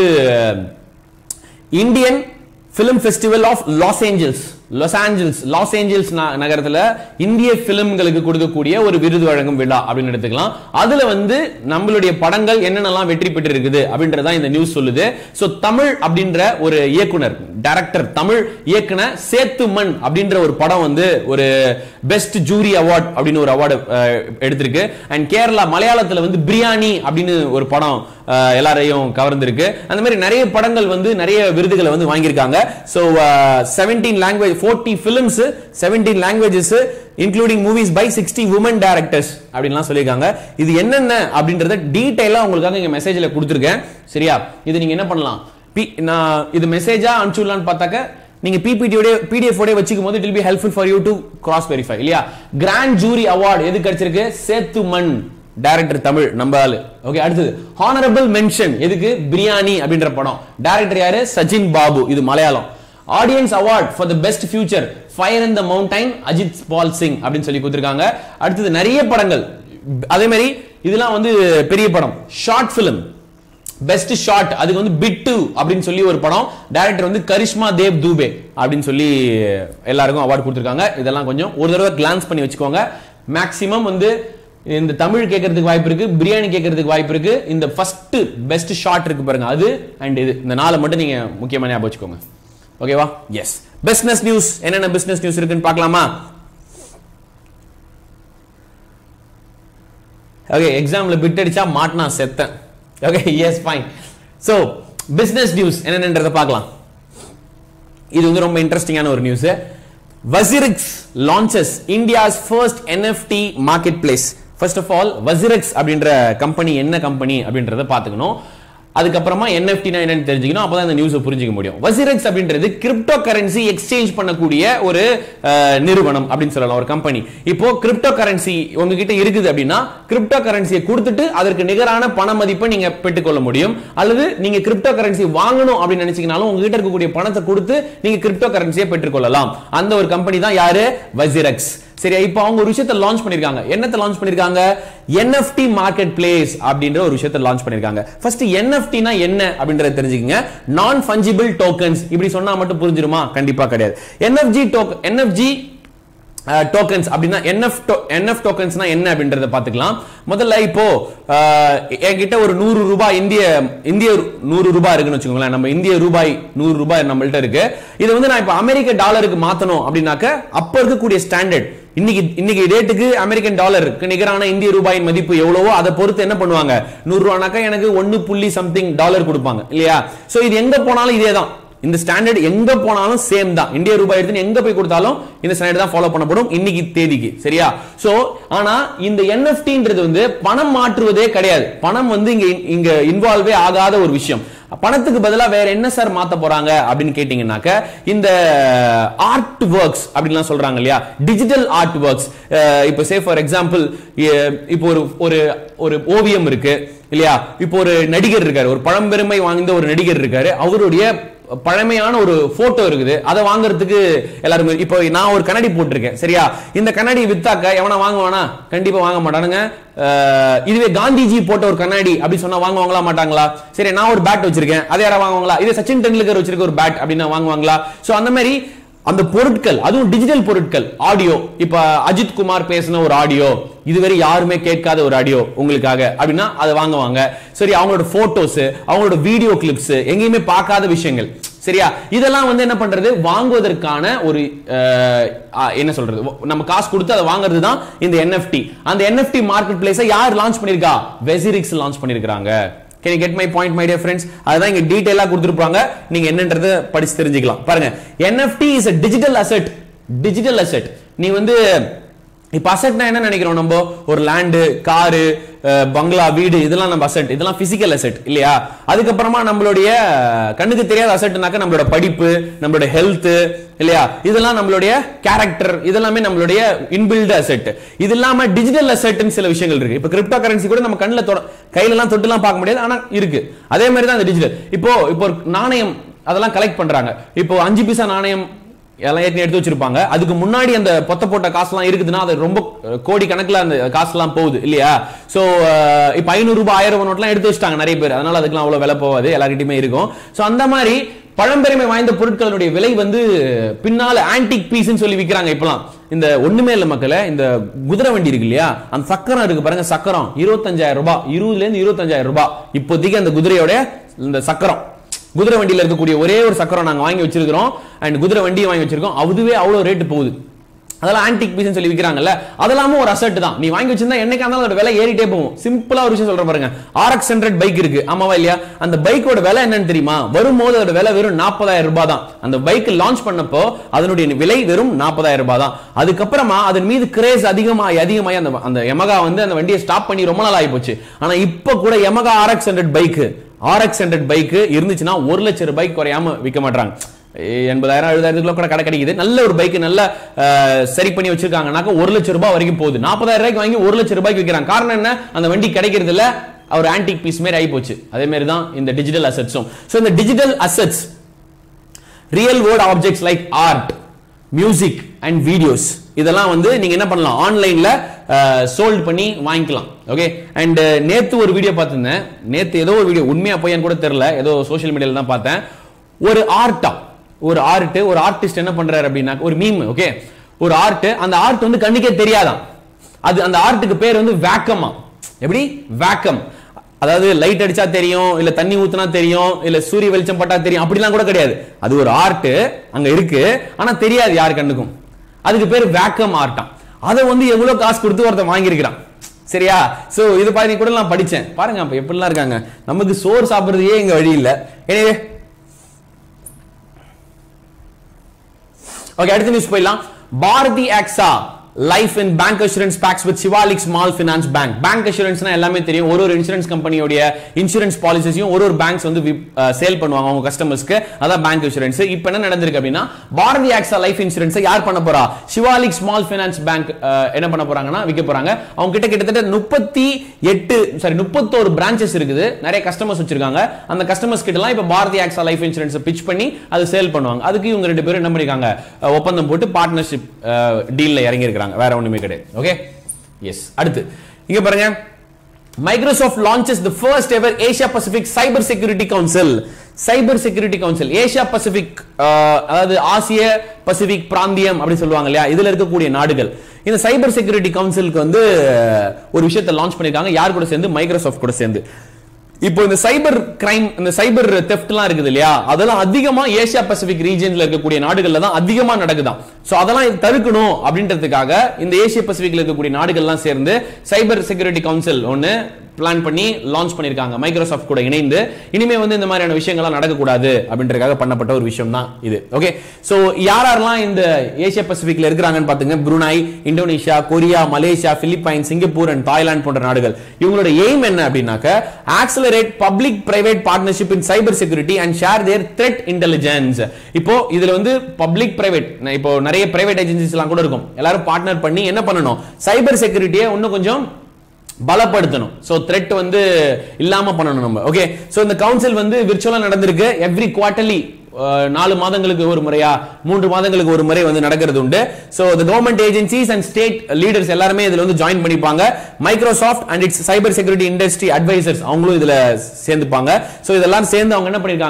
Indian film festival of Los Angeles Los Angeles Los Angeles நகரத்துல இந்திய பிலிம்களுக்கு கொடுக்கக்கூடிய ஒரு விருது வழங்கும் விழா அப்படின்னு எடுத்துக்கலாம் அதுல வந்து நம்மளுடைய படங்கள் என்னென்னலாம் வெற்றி பெற்று இருக்குது அப்படின்றதா இந்த நியூஸ் சொல்லுது சோ தமிழ் அப்படின்ற ஒரு இயக்குனர் டைரக்டர் தமிழ் இயக்குன சேத்து மண் அப்படின்ற ஒரு படம் வந்து ஒரு பெஸ்ட் ஜூரி அவார்ட் அப்படின்னு ஒரு அவார்டு எடுத்திருக்கு அண்ட் கேரளா மலையாளத்துல வந்து பிரியாணி அப்படின்னு ஒரு படம் அஹ், எல்லாரையும் கவர்ந்திருக்கு அந்த மாதிரி நிறைய படங்கள் வந்து நிறைய விருதுகளை வந்து வாங்கியிருக்காங்க so seventeen language forty films seventeen languages including movies by sixty woman directors அப்படின்லாம் சொல்லியிருக்காங்க இது என்னென்ன அப்படின்றத டீட்டெயிலாக உங்களுக்காக இங்கே மெசேஜில் கொடுத்துருக்கேன் சரியா இது நீங்க என்ன பண்ணலாம் பி நான் இது மெசேஜா அனுப்பிச்சுடலான்னு பார்த்தாக்க நீங்க பிபிடியோட பிடிஎஃப் ஓட வச்சுக்கும் போது it will be helpful for you to cross verify இல்லையா கிராண்ட் ஜூரி அவார்டு எது கிடைச்சிருக்கு சேத்து மண் டைரக்டர் தமிழ் நம்ம ஆளு ஓகே அடுத்தது ஹானரபிள் மென்ஷன் எதுக்கு பிரியாணி அப்படின்ற படம் டைரக்டர் யாரு சச்சின் பாபு இது Malayalam audience award for the best feature fire in the mountain Ajit Pal Singh அப்படின்னு சொல்லி கொடுத்திருக்காங்க அடுத்தது நிறைய படங்கள் அதே மாதிரி இதெல்லாம் வந்து பெரிய படம் ஷார்ட் ஃபிலிம் பெஸ்ட் ஷாட் அதுக்கு வந்து பிட்டு அப்படின்னு சொல்லி ஒரு படம் டைரக்டர் வந்து கரிஷ்மா தேவ் தூபே அப்படின்னு சொல்லி எல்லாருக்கும் அவார்டு கொடுத்துருக்காங்க இதெல்லாம் கொஞ்சம் ஒரு தடவை கிளான்ஸ் பண்ணி வச்சுக்கோங்க மேக்ஸிமம் வந்து இந்த தமிழ் கேட்கறதுக்கு வாய்ப்பு இருக்கு பிரியாணி கேட்கறதுக்கு வாய்ப்பு இருக்கு இந்த ஃபர்ஸ்ட் பெஸ்ட் ஷாட் இருக்கு பாருங்க அது அண்ட் இது இந்த நாளை மட்டும் நீங்க முக்கியமா ஞாபகம் வச்சுக்கோங்க ஓகேவா எஸ் பிசினஸ் நியூஸ் என்னென்ன பிசினஸ் நியூஸ் இருக்குன்னு பார்க்கலாமா ஓகே எக்ஸாம்ல பிட் அடிச்சா மாட்டினா செத்தேன் okay yes fine so business news என்னென்னன்றதை பார்க்கலாம் இது வந்து ரொம்ப இன்ட்ரெஸ்டிங்கான ஒரு news WazirX launches India's first NFT market marketplace first of all WazirX அப்படின்ற கம்பெனி என்ன கம்பெனி அப்படின்றத பார்த்துக்கணும் அதுக்கப்புறமா என்எஃப்டினா என்னன்னு தெரிஞ்சுக்கணும் அப்பதான் இந்த நியூஸை புரிஞ்சுக்க முடியும் வசிரெக்ஸ் அப்படின்றது கிரிப்டோ கரன்சி எக்ஸ்சேஞ்ச் பண்ணக்கூடிய ஒரு அஹ், நிறுவனம் அப்படின்னு சொல்லலாம் ஒரு கம்பெனி இப்போ கிரிப்டோ கரன்சி உங்ககிட்ட இருக்குது அப்படின்னா கிரிப்டோ கரன்சியை கொடுத்துட்டு அதற்கு நிகரான பண மதிப்பை நீங்க பெற்றுக்கொள்ள முடியும் அல்லது நீங்க கிரிப்டோ கரன்சி வாங்கணும் அப்படின்னு நினைச்சீங்கனாலும் உங்ககிட்ட இருக்கக்கூடிய பணத்தை கொடுத்து நீங்க கிரிப்டோ கரன்சியை பெற்றுக்கொள்ளலாம் அந்த ஒரு கம்பெனி தான் யாரு வசிரெக்ஸ் சரி இப்போ அவங்க ஒரு விஷயத்தை லான்ச் பண்ணிருக்காங்க என்னத்தை லான்ச் பண்ணிருக்காங்க NFT மார்க்கெட் பிளேஸ் அப்படின்ற ஒரு விஷயத்தை லான்ச் பண்ணிருக்காங்க ஃபர்ஸ்ட் என்எஃப்டினா என்ன அப்படின்றத தெரிஞ்சுக்கங்க நான் ஃபஞ்சிபிள் டோக்கன்ஸ் இப்படி சொன்னா மட்டும் புரிஞ்சிருமா கண்டிப்பா கிடையாது என்எஃப்ஜி டோக்கன் என்எஃப்ஜி டோக்கன்ஸ் அப்படின்னா என்எஃப் என்எஃப் டோக்கன்ஸ்னா என்ன அப்படின்றத பார்த்துக்கலாம் முதல்ல இப்போ அஹ், என்கிட்ட ஒரு நூறு ரூபாய் இந்திய இந்திய நூறு ரூபாய் இருக்குன்னு வச்சுக்கோங்களேன் நம்ம இந்திய ரூபாய் நூறு ரூபாய் நம்மள்ட்ட இருக்கு இதை வந்து நான் இப்போ அமெரிக்க டாலருக்கு மாத்தணும் அப்படின்னாக்க அப்ப இருக்கக்கூடிய ஸ்டாண்டர்ட் இன்னைக்கு இன்னைக்கு டேட்டுக்கு அமெரிக்கன் டாலருக்கு நிகரான இந்திய ரூபாயின் மதிப்பு எவ்வளவோ அதை பொறுத்து என்ன பண்ணுவாங்க நூறு ரூபானாக்கா எனக்கு ஒன்னு புள்ளி சம்திங் டாலர் கொடுப்பாங்க இல்லையா சோ இது எங்க போனாலும் இதே தான் இந்த ஸ்டாண்டர்ட் எங்க போனாலும் சேம் தான் இந்திய ரூபாய் எடுத்து எங்க போய் கொடுத்தாலும் இந்த ஸ்டாண்டர்ட் தான் ஃபாலோ பண்ணப்படும் இன்னைக்கு தேதிக்கு சரியா சோ ஆனா இந்த என்எஃப்டின்றது வந்து பணம் மாற்றுவதே கிடையாது பணம் வந்து இங்க இங்க இன்வால்வே ஆகாத ஒரு விஷயம் பணத்துக்கு பதிலா வேற என்ன சார் மாத்த போறாங்க அப்படின்னு கேட்டீங்கன்னாக்க இந்த ஆர்ட் ஒர்க்ஸ் அப்படின்லாம் சொல்றாங்க இல்லையா டிஜிட்டல் ஆர்ட் ஒர்க்ஸ் இப்போ சே ஃபார் எக்ஸாம்பிள் இப்போ ஒரு ஒரு ஒரு ஓவியம் இருக்கு இல்லையா இப்போ ஒரு நடிகர் இருக்காரு ஒரு பழம்பெருமை வாய்ந்த ஒரு நடிகர் இருக்காரு அவருடைய பழமையான ஒரு போட்டோ இருக்குது அதை வாங்குறதுக்கு எல்லாரும் இப்போ நான் ஒரு கண்ணாடி போட்டிருக்கேன் சரியா இந்த கண்ணாடி வித்தாக்க எவனா வாங்குவானா கண்டிப்பா வாங்க மாட்டானுங்க அஹ், இதுவே காந்திஜி போட்ட ஒரு கண்ணாடி அப்படி சொன்னா வாங்குவாங்களா மாட்டாங்களா சரி நான் ஒரு பேட் வச்சிருக்கேன் அதை யாரா வாங்குவாங்களா இதே சச்சின் டெண்டுல்கர் வச்சிருக்க ஒரு பேட் அப்படின்னா வாங்குவாங்களா சோ அந்த மாதிரி அந்த பொருட்கள் அதுவும் டிஜிட்டல் பொருட்கள் ஆடியோ இப்ப அஜித் குமார் பேசின ஒரு ஆடியோ இதுவரை யாருமே கேட்காத ஒரு ஆடியோ உங்களுக்காக அப்படின்னா அதை வாங்குவாங்க சரி அவங்களோட போட்டோஸ் அவங்களோட வீடியோ கிளிப்ஸ் எங்கேயுமே பார்க்காத விஷயங்கள் சரியா இதெல்லாம் வந்து என்ன பண்றது வாங்குவதற்கான ஒரு அஹ், அஹ், என்ன சொல்றது நம்ம காசு கொடுத்து அதை வாங்குறது தான் இந்த NFT அந்த NFT மார்க்கெட் பிளேஸை யார் லான்ச் பண்ணிருக்கா வெசிரிக்ஸ் லான்ச் பண்ணிருக்காங்க can you get my point my dear friends அதுதான் இங்க டீடைலா கொடுத்துருப்பாங்க நீங்க என்னன்றதை படிச்சு தெரிஞ்சுக்கலாம் பாருங்க NFT is a digital asset digital asset நீ வந்து இப்ப அசெட்னா என்ன நினைக்கிறோம் நம்ம ஒரு லேண்டு காரு பங்களா வீடு இதெல்லாம் நம்ம அசெட் இதெல்லாம் பிசிக்கல் அசெட் இல்லையா அதுக்கப்புறமா நம்மளுடைய அஹ், கண்ணுக்கு தெரியாத அசெட்னாக்க நம்மளோட படிப்பு நம்மளோட ஹெல்த் இல்லையா இதெல்லாம் நம்மளுடைய கேரக்டர் இதெல்லாமே நம்மளுடைய இன்பில்ட் அசெட் இது இல்லாம டிஜிட்டல் அசெட்னு சில விஷயங்கள் இருக்கு இப்ப கிரிப்டோ கரன்சி கூட நம்ம கண்ணுல தொட கையில எல்லாம் தொட்டுலாம் பார்க்க முடியாது ஆனா இருக்கு அதே மாதிரி தான் அந்த டிஜிட்டல் இப்போ இப்போ ஒரு நாணயம் அதெல்லாம் கலெக்ட் பண்றாங்க இப்போ அஞ்சு பைசா நாணயம் எல்லாம் ஏற்கனவே எடுத்து வச்சிருப்பாங்க அதுக்கு முன்னாடி அந்த பொத்த போட்ட காசுலாம் இருக்குதுன்னா அது ரொம்ப அஹ், கோடி கணக்குல அந்த காசுலாம் போகுது இல்லையா சோ இப்போ ஐநூறு ரூபாய் ஆயிரம் ரூபாய் நோட்லாம் எடுத்து வச்சிட்டாங்க நிறைய பேர் அதனால அதுக்கெல்லாம் அவ்வளவு விலை போகாது எல்லார்கிட்டயுமே இருக்கும் சோ அந்த மாதிரி பழம்பெருமை வாய்ந்த பொருட்களுடைய விலை வந்து பின்னால ஆன்டிக் பீஸ்னு சொல்லி விக்கிறாங்க இப்பலாம் இந்த ஒண்ணுமே இல்ல மக்களே இந்த குதிரை வண்டி இருக்கு இல்லையா அந்த சக்கரம் இருக்கு பாருங்க சக்கரம் இருபத்தஞ்சாயிரம் ரூபாய் இருபதுல இருந்து இருபத்தஞ்சாயிரம் ரூபாய் இப்போதைக்கு அந்த குதிரையோட இந்த சக்கரம் குதிரை வண்டியில இருக்கக்கூடிய ஒரே ஒரு சக்கரம் நாங்க வாங்கி வச்சிருக்கிறோம் அண்ட் குதிரை வண்டியை வாங்கி வச்சிருக்கோம் அதுவே அவ்வளவு ரேட் போகுது அதெல்லாம் ஆன்டிக் பீஸ் சொல்லி விக்கிறாங்கல்ல அதெல்லாமும் ஒரு அசெட் தான் நீ வாங்கி வச்சிருந்தா என்னைக்கா இருந்தாலும் அதோட விலை ஏறிட்டே போகும் சிம்பிளா ஒரு விஷயம் சொல்றேன் பாருங்க ஆர்எக்ஸ் ஹண்ட்ரட் பைக் இருக்கு ஆமாவா இல்லையா அந்த பைக்கோட விலை என்னன்னு தெரியுமா வரும்போது அதோட விலை வெறும் நாற்பதாயிரம் ரூபாய் தான் அந்த பைக் லான்ச் பண்ணப்போ அதனுடைய விலை வெறும் நாற்பதாயிரம் ரூபாய் தான் அதுக்கப்புறமா அதன் மீது கிரேஸ் அதிகமாகி அதிகமாகி அந்த அந்த எமகா வந்து அந்த வண்டியை ஸ்டாப் பண்ணி ரொம்ப நாள் ஆகி போச்சு ஆனா இப்போ கூட Yamaha RX hundred bike RX hundred bike இருந்துச்சுன்னா ஒரு லட்சம் ரூபாய்க்கு குறையாம விற்க மாட்டாங்க எண்பதாயிரம் எழுபதாயிரத்துக்குள்ள கூட கடை கிடைக்குது நல்ல ஒரு பைக் நல்ல அஹ், சரி பண்ணி வச்சிருக்காங்கனாக்க ஒரு லட்சம் ரூபாய் வரைக்கும் போகுது நாற்பதாயிரம் ரூபாய்க்கு வாங்கி ஒரு லட்சம் ரூபாய்க்கு விற்கிறாங்க காரணம் என்ன அந்த வண்டி கிடைக்கிறது இல்ல ஒரு ஆன்டிக் பீஸ் மாதிரி ஆகி போச்சு அதே மாதிரி தான் இந்த டிஜிட்டல் அசெட்ஸும் ஸோ இந்த digital assets real world objects like art music and videos இதெல்லாம் வந்து நீங்க என்ன பண்ணலாம் ஆன்லைன்ல சோல்ட் பண்ணி வாங்கிக்கலாம் ஓகே அண்ட் நேத்து ஒரு வீடியோ பார்த்திருந்தேன் நேத்து ஏதோ ஒரு வீடியோ உண்மையா போய் கூட தெரியல ஏதோ சோஷியல் மீடியால தான் பார்த்தேன் ஒரு ஆர்ட்டா ஒரு ஆர்ட் ஒரு ஆர்டிஸ்ட் என்ன பண்றாரு அப்படின்னா ஒரு மீம் ஓகே ஒரு ஆர்ட் அந்த ஆர்ட் வந்து கண்ணுக்கே தெரியாதான் அது அந்த ஆர்ட்டுக்கு பேர் வந்து வேக்கமா எப்படி வேக்கம் அதாவது லைட் அடிச்சா தெரியும் இல்ல தண்ணி ஊத்துனா தெரியும் இல்ல சூரிய வெளிச்சம் பட்டா தெரியும் அப்படிலாம் கூட கிடையாது அது ஒரு ஆர்ட் அங்க இருக்கு ஆனா தெரியாது யார் கண்ணுக்கும் அதுக்கு பேர் வேக்கம் ஆர்ட்டாம் அதை வந்து எவ்வளவு காசு கொடுத்து ஒருத்தன் வாங்கியிருக்கிறான் சரியா சோ இது பாருங்க கூட நான் படிச்சேன் பாருங்க அப்ப எப்படிலாம் இருக்காங்க நமக்கு சோறு சாப்பிடுறதுக்கே இங்க வழி இல்ல எனவே ஓகே அடுத்த நியூஸ் போயிடலாம் Bharti AXA life in bank assurance pacts with Shivalik small finance bank bank அஷூரன்ஸ்னா எல்லாமே தெரியும் ஒரு ஒரு இன்சூரன்ஸ் கம்பெனியோட இன்சூரன்ஸ் பாலிசிஸையும் ஒரு ஒரு பேங்க்ஸ் வந்து சேல் பண்ணுவாங்க அவங்க கஸ்டமர்ஸ்க்கு அதான் பேங்க் இன்சூரன்ஸ் இப்போ என்ன நடந்திருக்கு அப்படின்னா பாரதி ஆக்ஸா லைஃப் இன்சூரன்ஸை யார் பண்ண போறா சிவாலிக் ஸ்மால் ஃபினான்ஸ் பேங்க் என்ன பண்ண போறாங்கன்னா விற்க போறாங்க அவங்க கிட்ட கிட்டத்தட்ட முப்பத்தி எட்டு சாரி முப்பத்தோரு பிரான்ச்சஸ் இருக்குது நிறைய கஸ்டமர்ஸ் வச்சிருக்காங்க அந்த கஸ்டமர்ஸ் கிட்ட எல்லாம் இப்போ Bharti AXA life insurance pitch பண்ணி அது சேல் பண்ணுவாங்க அதுக்கு இவங்க ரெண்டு பேரும் என்ன பண்ணிருக்காங்க அஹ், ஒப்பந்தம் போட்டு பார்ட்னர்ஷிப் டீல்ல இறங்கி இருக்காங்க வேற ஒண்ணுமே கிடையாது ஓகே எஸ் அடுத்து இங்க பாருங்க Microsoft launches the first ever Asia Pacific Cyber Security Council cyber security council Asia Pacific அதாவது ஆசிய பசிபிக் பிராந்தியம் அப்படி சொல்லுவாங்க இல்லையா இதுல இருக்கக்கூடிய நாடுகள் இந்த சைபர் செக்யூரிட்டி கவுன்சிலுக்கு வந்து அஹ், ஒரு விஷயத்தை லான்ச் பண்ணிருக்காங்க யார் கூட சேர்ந்து மைக்ரோசாஃப்ட் கூட சேர்ந்து இப்போ இந்த சைபர் கிரைம் இந்த சைபர் தெஃப்ட்லாம் இருக்குது இல்லையா அதெல்லாம் அதிகமா ஏசியா பசிபிக் ரீஜன்ல இருக்கக்கூடிய நாடுகள்ல தான் அதிகமா நடக்குதாம் சோ அதெல்லாம் தடுக்கணும் அப்படின்றதுக்காக இந்த ஏசியா பசிபிக்ல இருக்கக்கூடிய நாடுகள்லாம் சேர்ந்து சைபர் செக்யூரிட்டி கவுன்சில் ஒன்னு பிளான் பண்ணி லான்ச் பண்ணிருக்காங்க மைக்ரோசாஃப்ட் கூட இணைந்து இனிமே வந்து இந்த மாதிரியான விஷயங்கள்லாம் நடக்கக்கூடாது அப்படின்றதுக்காக பண்ணப்பட்ட ஒரு விஷயம் தான் இது ஓகே சோ யார் யாரெல்லாம் இந்த ஏசியா பசிபிக்ல இருக்கிறாங்கன்னு பாத்துங்க Brunei Indonesia Korea Malaysia Philippine Singapore and Thailand போன்ற நாடுகள் இவங்களோட எய்ம் என்ன அப்படின்னாக்க accelerate public private partnership in cyber security and share their threat intelligence இப்போ இதுல வந்து பப்ளிக் பிரைவேட் இப்போ நிறைய பிரைவேட் ஏஜென்சிஸ் எல்லாம் கூட இருக்கும் எல்லாரும் பார்ட்னர் பண்ணி என்ன பண்ணணும் சைபர் செக்யூரிட்டியை இன்னும் கொஞ்சம் பலப்படுத்தணும் சோ த்ரெட் வந்து இல்லாம பண்ணணும் நம்ம ஓகே சோ இந்த கவுன்சில் வந்து விர்ச்சுவலா நடந்திருக்கு எவ்ரி குவார்டர்லி நாலு மாதங்களுக்கு ஒரு முறையா மூன்று மாதங்களுக்கு ஒரு முறை வந்து நடக்கிறது உண்டு so the government agencies and state leaders எல்லாருமே இதுல வந்து ஜாயின் பண்ணிப்பாங்க Microsoft and its cyber security industry advisers அவங்களும் இதுல சேர்ந்துப்பாங்க சோ இதெல்லாம் சேர்ந்து அவங்க என்ன பண்ணிருக்காங்க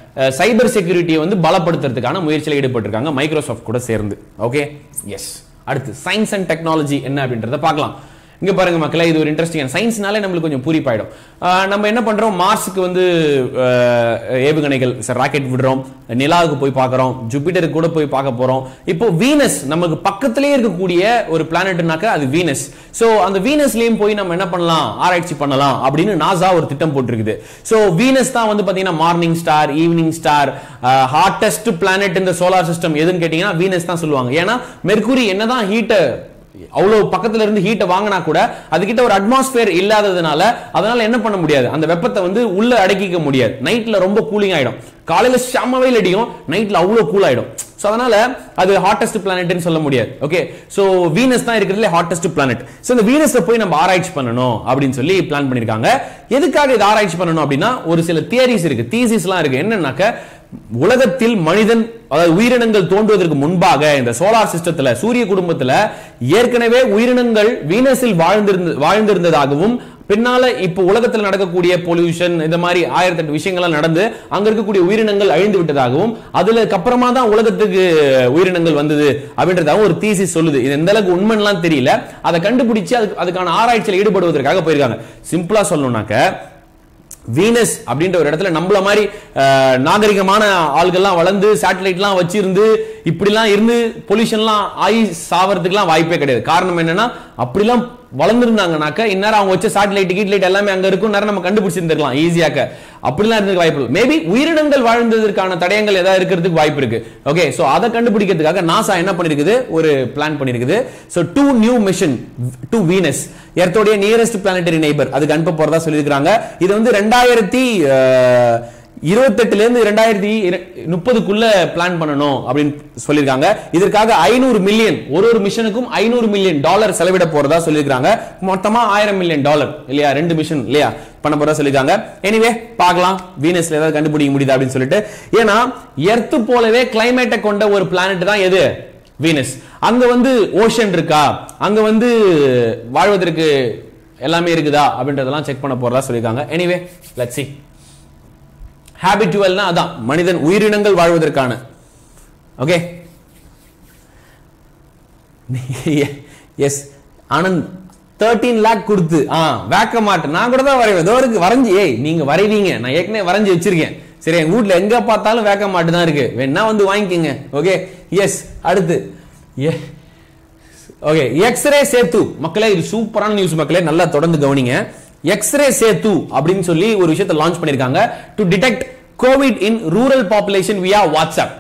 சைபர் செக்யூரிட்டியை வந்து பலப்படுத்துறதுக்கான முயற்சியில் ஈடுபட்டிருக்காங்க மைக்ரோசாஃப்ட் கூட சேர்ந்து ஓகே எஸ் அடுத்து சயின்ஸ் அண்ட் டெக்னாலஜி என்ன அப்படின்றத பார்க்கலாம் இங்க பாருங்க மக்களே இது ஒரு இன்ட்ரெஸ்டிங் சயின்ஸ்னாலே நம்மளுக்கு கொஞ்சம் பூரிப்பாயிடும் ஆஹ் நம்ம என்ன பண்றோம் மார்ஸுக்கு வந்து ஆஹ் ஏவுகணைகள் ராக்கெட் விடுறோம் நிலாவுக்கு போய் பார்க்கறோம் ஜூபிட்டருக்கு கூட போய் பார்க்க போறோம் இப்போ வீனஸ் நமக்கு பக்கத்திலேயே இருக்கக்கூடிய ஒரு பிளானட்னாக்க அது வீனஸ் சோ அந்த வீனஸ்லயும் போய் நம்ம என்ன பண்ணலாம் ஆராய்ச்சி பண்ணலாம் அப்படின்னு நாசா ஒரு திட்டம் போட்டிருக்குது சோ வீனஸ் தான் வந்து பாத்தீங்கன்னா morning star evening star hottest planet இந்த சோலார் சிஸ்டம் எதுன்னு கேட்டீங்கன்னா வீனஸ் தான் சொல்லுவாங்க ஏன்னா மெர்குரி என்னதான் ஹீட்டை அவ்வளவு பக்கத்துல இருந்து ஹீட்டை வாங்கினா கூட அதுகிட்ட ஒரு அட்மாஸ்பியர் இல்லாததுனால அதனால என்ன பண்ண முடியாது அந்த வெப்பத்தை வந்து உள்ள அடக்கிக்க முடியாது நைட்ல ரொம்ப கூலிங் ஆயிடும் காலையில செம்ம வெயில் அடிக்கும் நைட்ல அவ்வளவு கூல் ஆயிடும் சோ அதனால அது ஹாட்டஸ்ட் பிளானட்னு சொல்ல முடியாது ஓகே சோ வீனஸ் தான் இருக்கிறதுல ஹாட்டஸ்ட் பிளானட் சோ இந்த வீனஸை போய் நம்ம ஆராய்ச்சி பண்ணணும் அப்படின்னு சொல்லி பிளான் பண்ணிருக்காங்க எதுக்காக இது ஆராய்ச்சி பண்ணணும் அப்படின்னா ஒரு சில தியரிஸ் இருக்கு தீசிஸ்லாம் இருக்கு என்னன்னாக்க உலகத்தில் மனிதன் அதாவது உயிரினங்கள் தோன்றுவதற்கு முன்பாக இந்த சோலார் சிஸ்டத்துல சூரிய குடும்பத்துல ஏற்கனவே உயிரினங்கள் வீனஸில் வாழ்ந்திருந்த வாழ்ந்திருந்ததாகவும் பின்னால இப்போ உலகத்தில் நடக்கக்கூடிய பொல்யூஷன் இந்த மாதிரி ஆயிரத்தெட்டு விஷயங்கள்லாம் நடந்து அங்க இருக்கக்கூடிய உயிரினங்கள் அழிந்து விட்டதாகவும் அதுக்கு அப்புறமா தான் உலகத்துக்கு உயிரினங்கள் வந்தது அப்படின்றதாகவும் ஒரு தீசி சொல்லுது இது எந்த அளவுக்கு உண்மைலாம் தெரியல அதை கண்டுபிடிச்சு அதுக்கு அதுக்கான ஆராய்ச்சியில் ஈடுபடுவதற்காக போயிருக்காங்க சிம்பிளா சொல்லணும்னாக்க வீனஸ் அப்படின்ற ஒரு இடத்துல நம்மள மாதிரி அஹ், நாகரிகமான ஆள்கள்லாம் வளர்ந்து சேட்டலைட்லாம் வச்சிருந்து இப்படிலாம் இருந்து பொல்யூஷன்லாம் ஆகி சாவறதுக்குலாம் வாய்ப்பே கிடையாது காரணம் என்னன்னா அப்படிலாம் வளர்ந்துருந்தாங்கனாக்க இந்நேரம் அவங்க வச்ச சேட்டலைட் கீட்லைட் எல்லாமே அங்க இருக்கும் நேரம் நம்ம கண்டுபிடிச்சிருந்திருக்கலாம் ஈஸியாக்க அப்படிலாம் இருந்ததுக்கு வாய்ப்பு இல்லை மேபி உயிரினங்கள் வாழ்ந்ததற்கான தடயங்கள் ஏதாவது இருக்கிறதுக்கு வாய்ப்பு இருக்கு ஓகே சோ அதை கண்டுபிடிக்கிறதுக்காக நாசா என்ன பண்ணிருக்குது ஒரு பிளான் பண்ணிருக்குது so two new mission to Venus எர்த்தோடைய நியரஸ்ட் பிளானட்டரி நெய்பர் அதுக்கு அனுப்ப போறதா சொல்லியிருக்காங்க இது வந்து ரெண்டாயிரத்தி இருபத்தெட்டுல இருந்து ரெண்டாயிரத்தி முப்பதுக்குள்ள பிளான் பண்ணணும் அப்படின்னு சொல்லியிருக்காங்க இதற்காக ஐநூறு மில்லியன் ஒரு ஒரு மிஷனுக்கும் ஐநூறு மில்லியன் டாலர் செலவிட போறதா சொல்லியிருக்காங்க மொத்தமா ஆயிரம் மில்லியன் டாலர் இல்லையா ரெண்டு மிஷன் இல்லையா பண்ண போறதா சொல்லியிருக்காங்க எனிவே பார்க்கலாம் வீனஸ்ல ஏதாவது கண்டுபிடிக்க முடியுதா அப்படின்னு சொல்லிட்டு ஏன்னா எர்த்து போலவே கிளைமேட்டை கொண்ட ஒரு பிளானட் தான் எது வீனஸ் அங்க வந்து ஓஷன் இருக்கா அங்க வந்து வாழ்வதற்கு எல்லாமே இருக்குதா அப்படின்றதெல்லாம் செக் பண்ண போறதா சொல்லியிருக்காங்க எனிவே லெட்ஸ் see ஹேபிட்டுவல்னா அதான் மனிதன் உயிரினங்கள் வாழ்வதற்கான okay yes Anand thirteen lakh கொடுத்து ஆ வேக்க மாட்டேன் நான் கூட தான் வரைவேன் இதோ இருக்கு வரைஞ்சி ஏய் நீங்க வரைவீங்க நான் ஏற்கனவே வரைஞ்சி வச்சிருக்கேன் சரி எங்க வீட்ல எங்க பார்த்தாலும் வேக்க மாட்டு தான் இருக்கு வேணா வந்து வாங்கிக்கோங்க ஓகே எஸ் அடுத்து ஏ ஓகே எக்ஸ்ரே சேத்து மக்களே இது சூப்பரான நியூஸ் மக்களே நல்லா தொடர்ந்து கவனிங்க எக்ஸ்ரே சேத்து அப்படின்னு சொல்லி ஒரு விஷயத்தை லான்ச் பண்ணிருக்காங்க to detect COVID in rural population via WhatsApp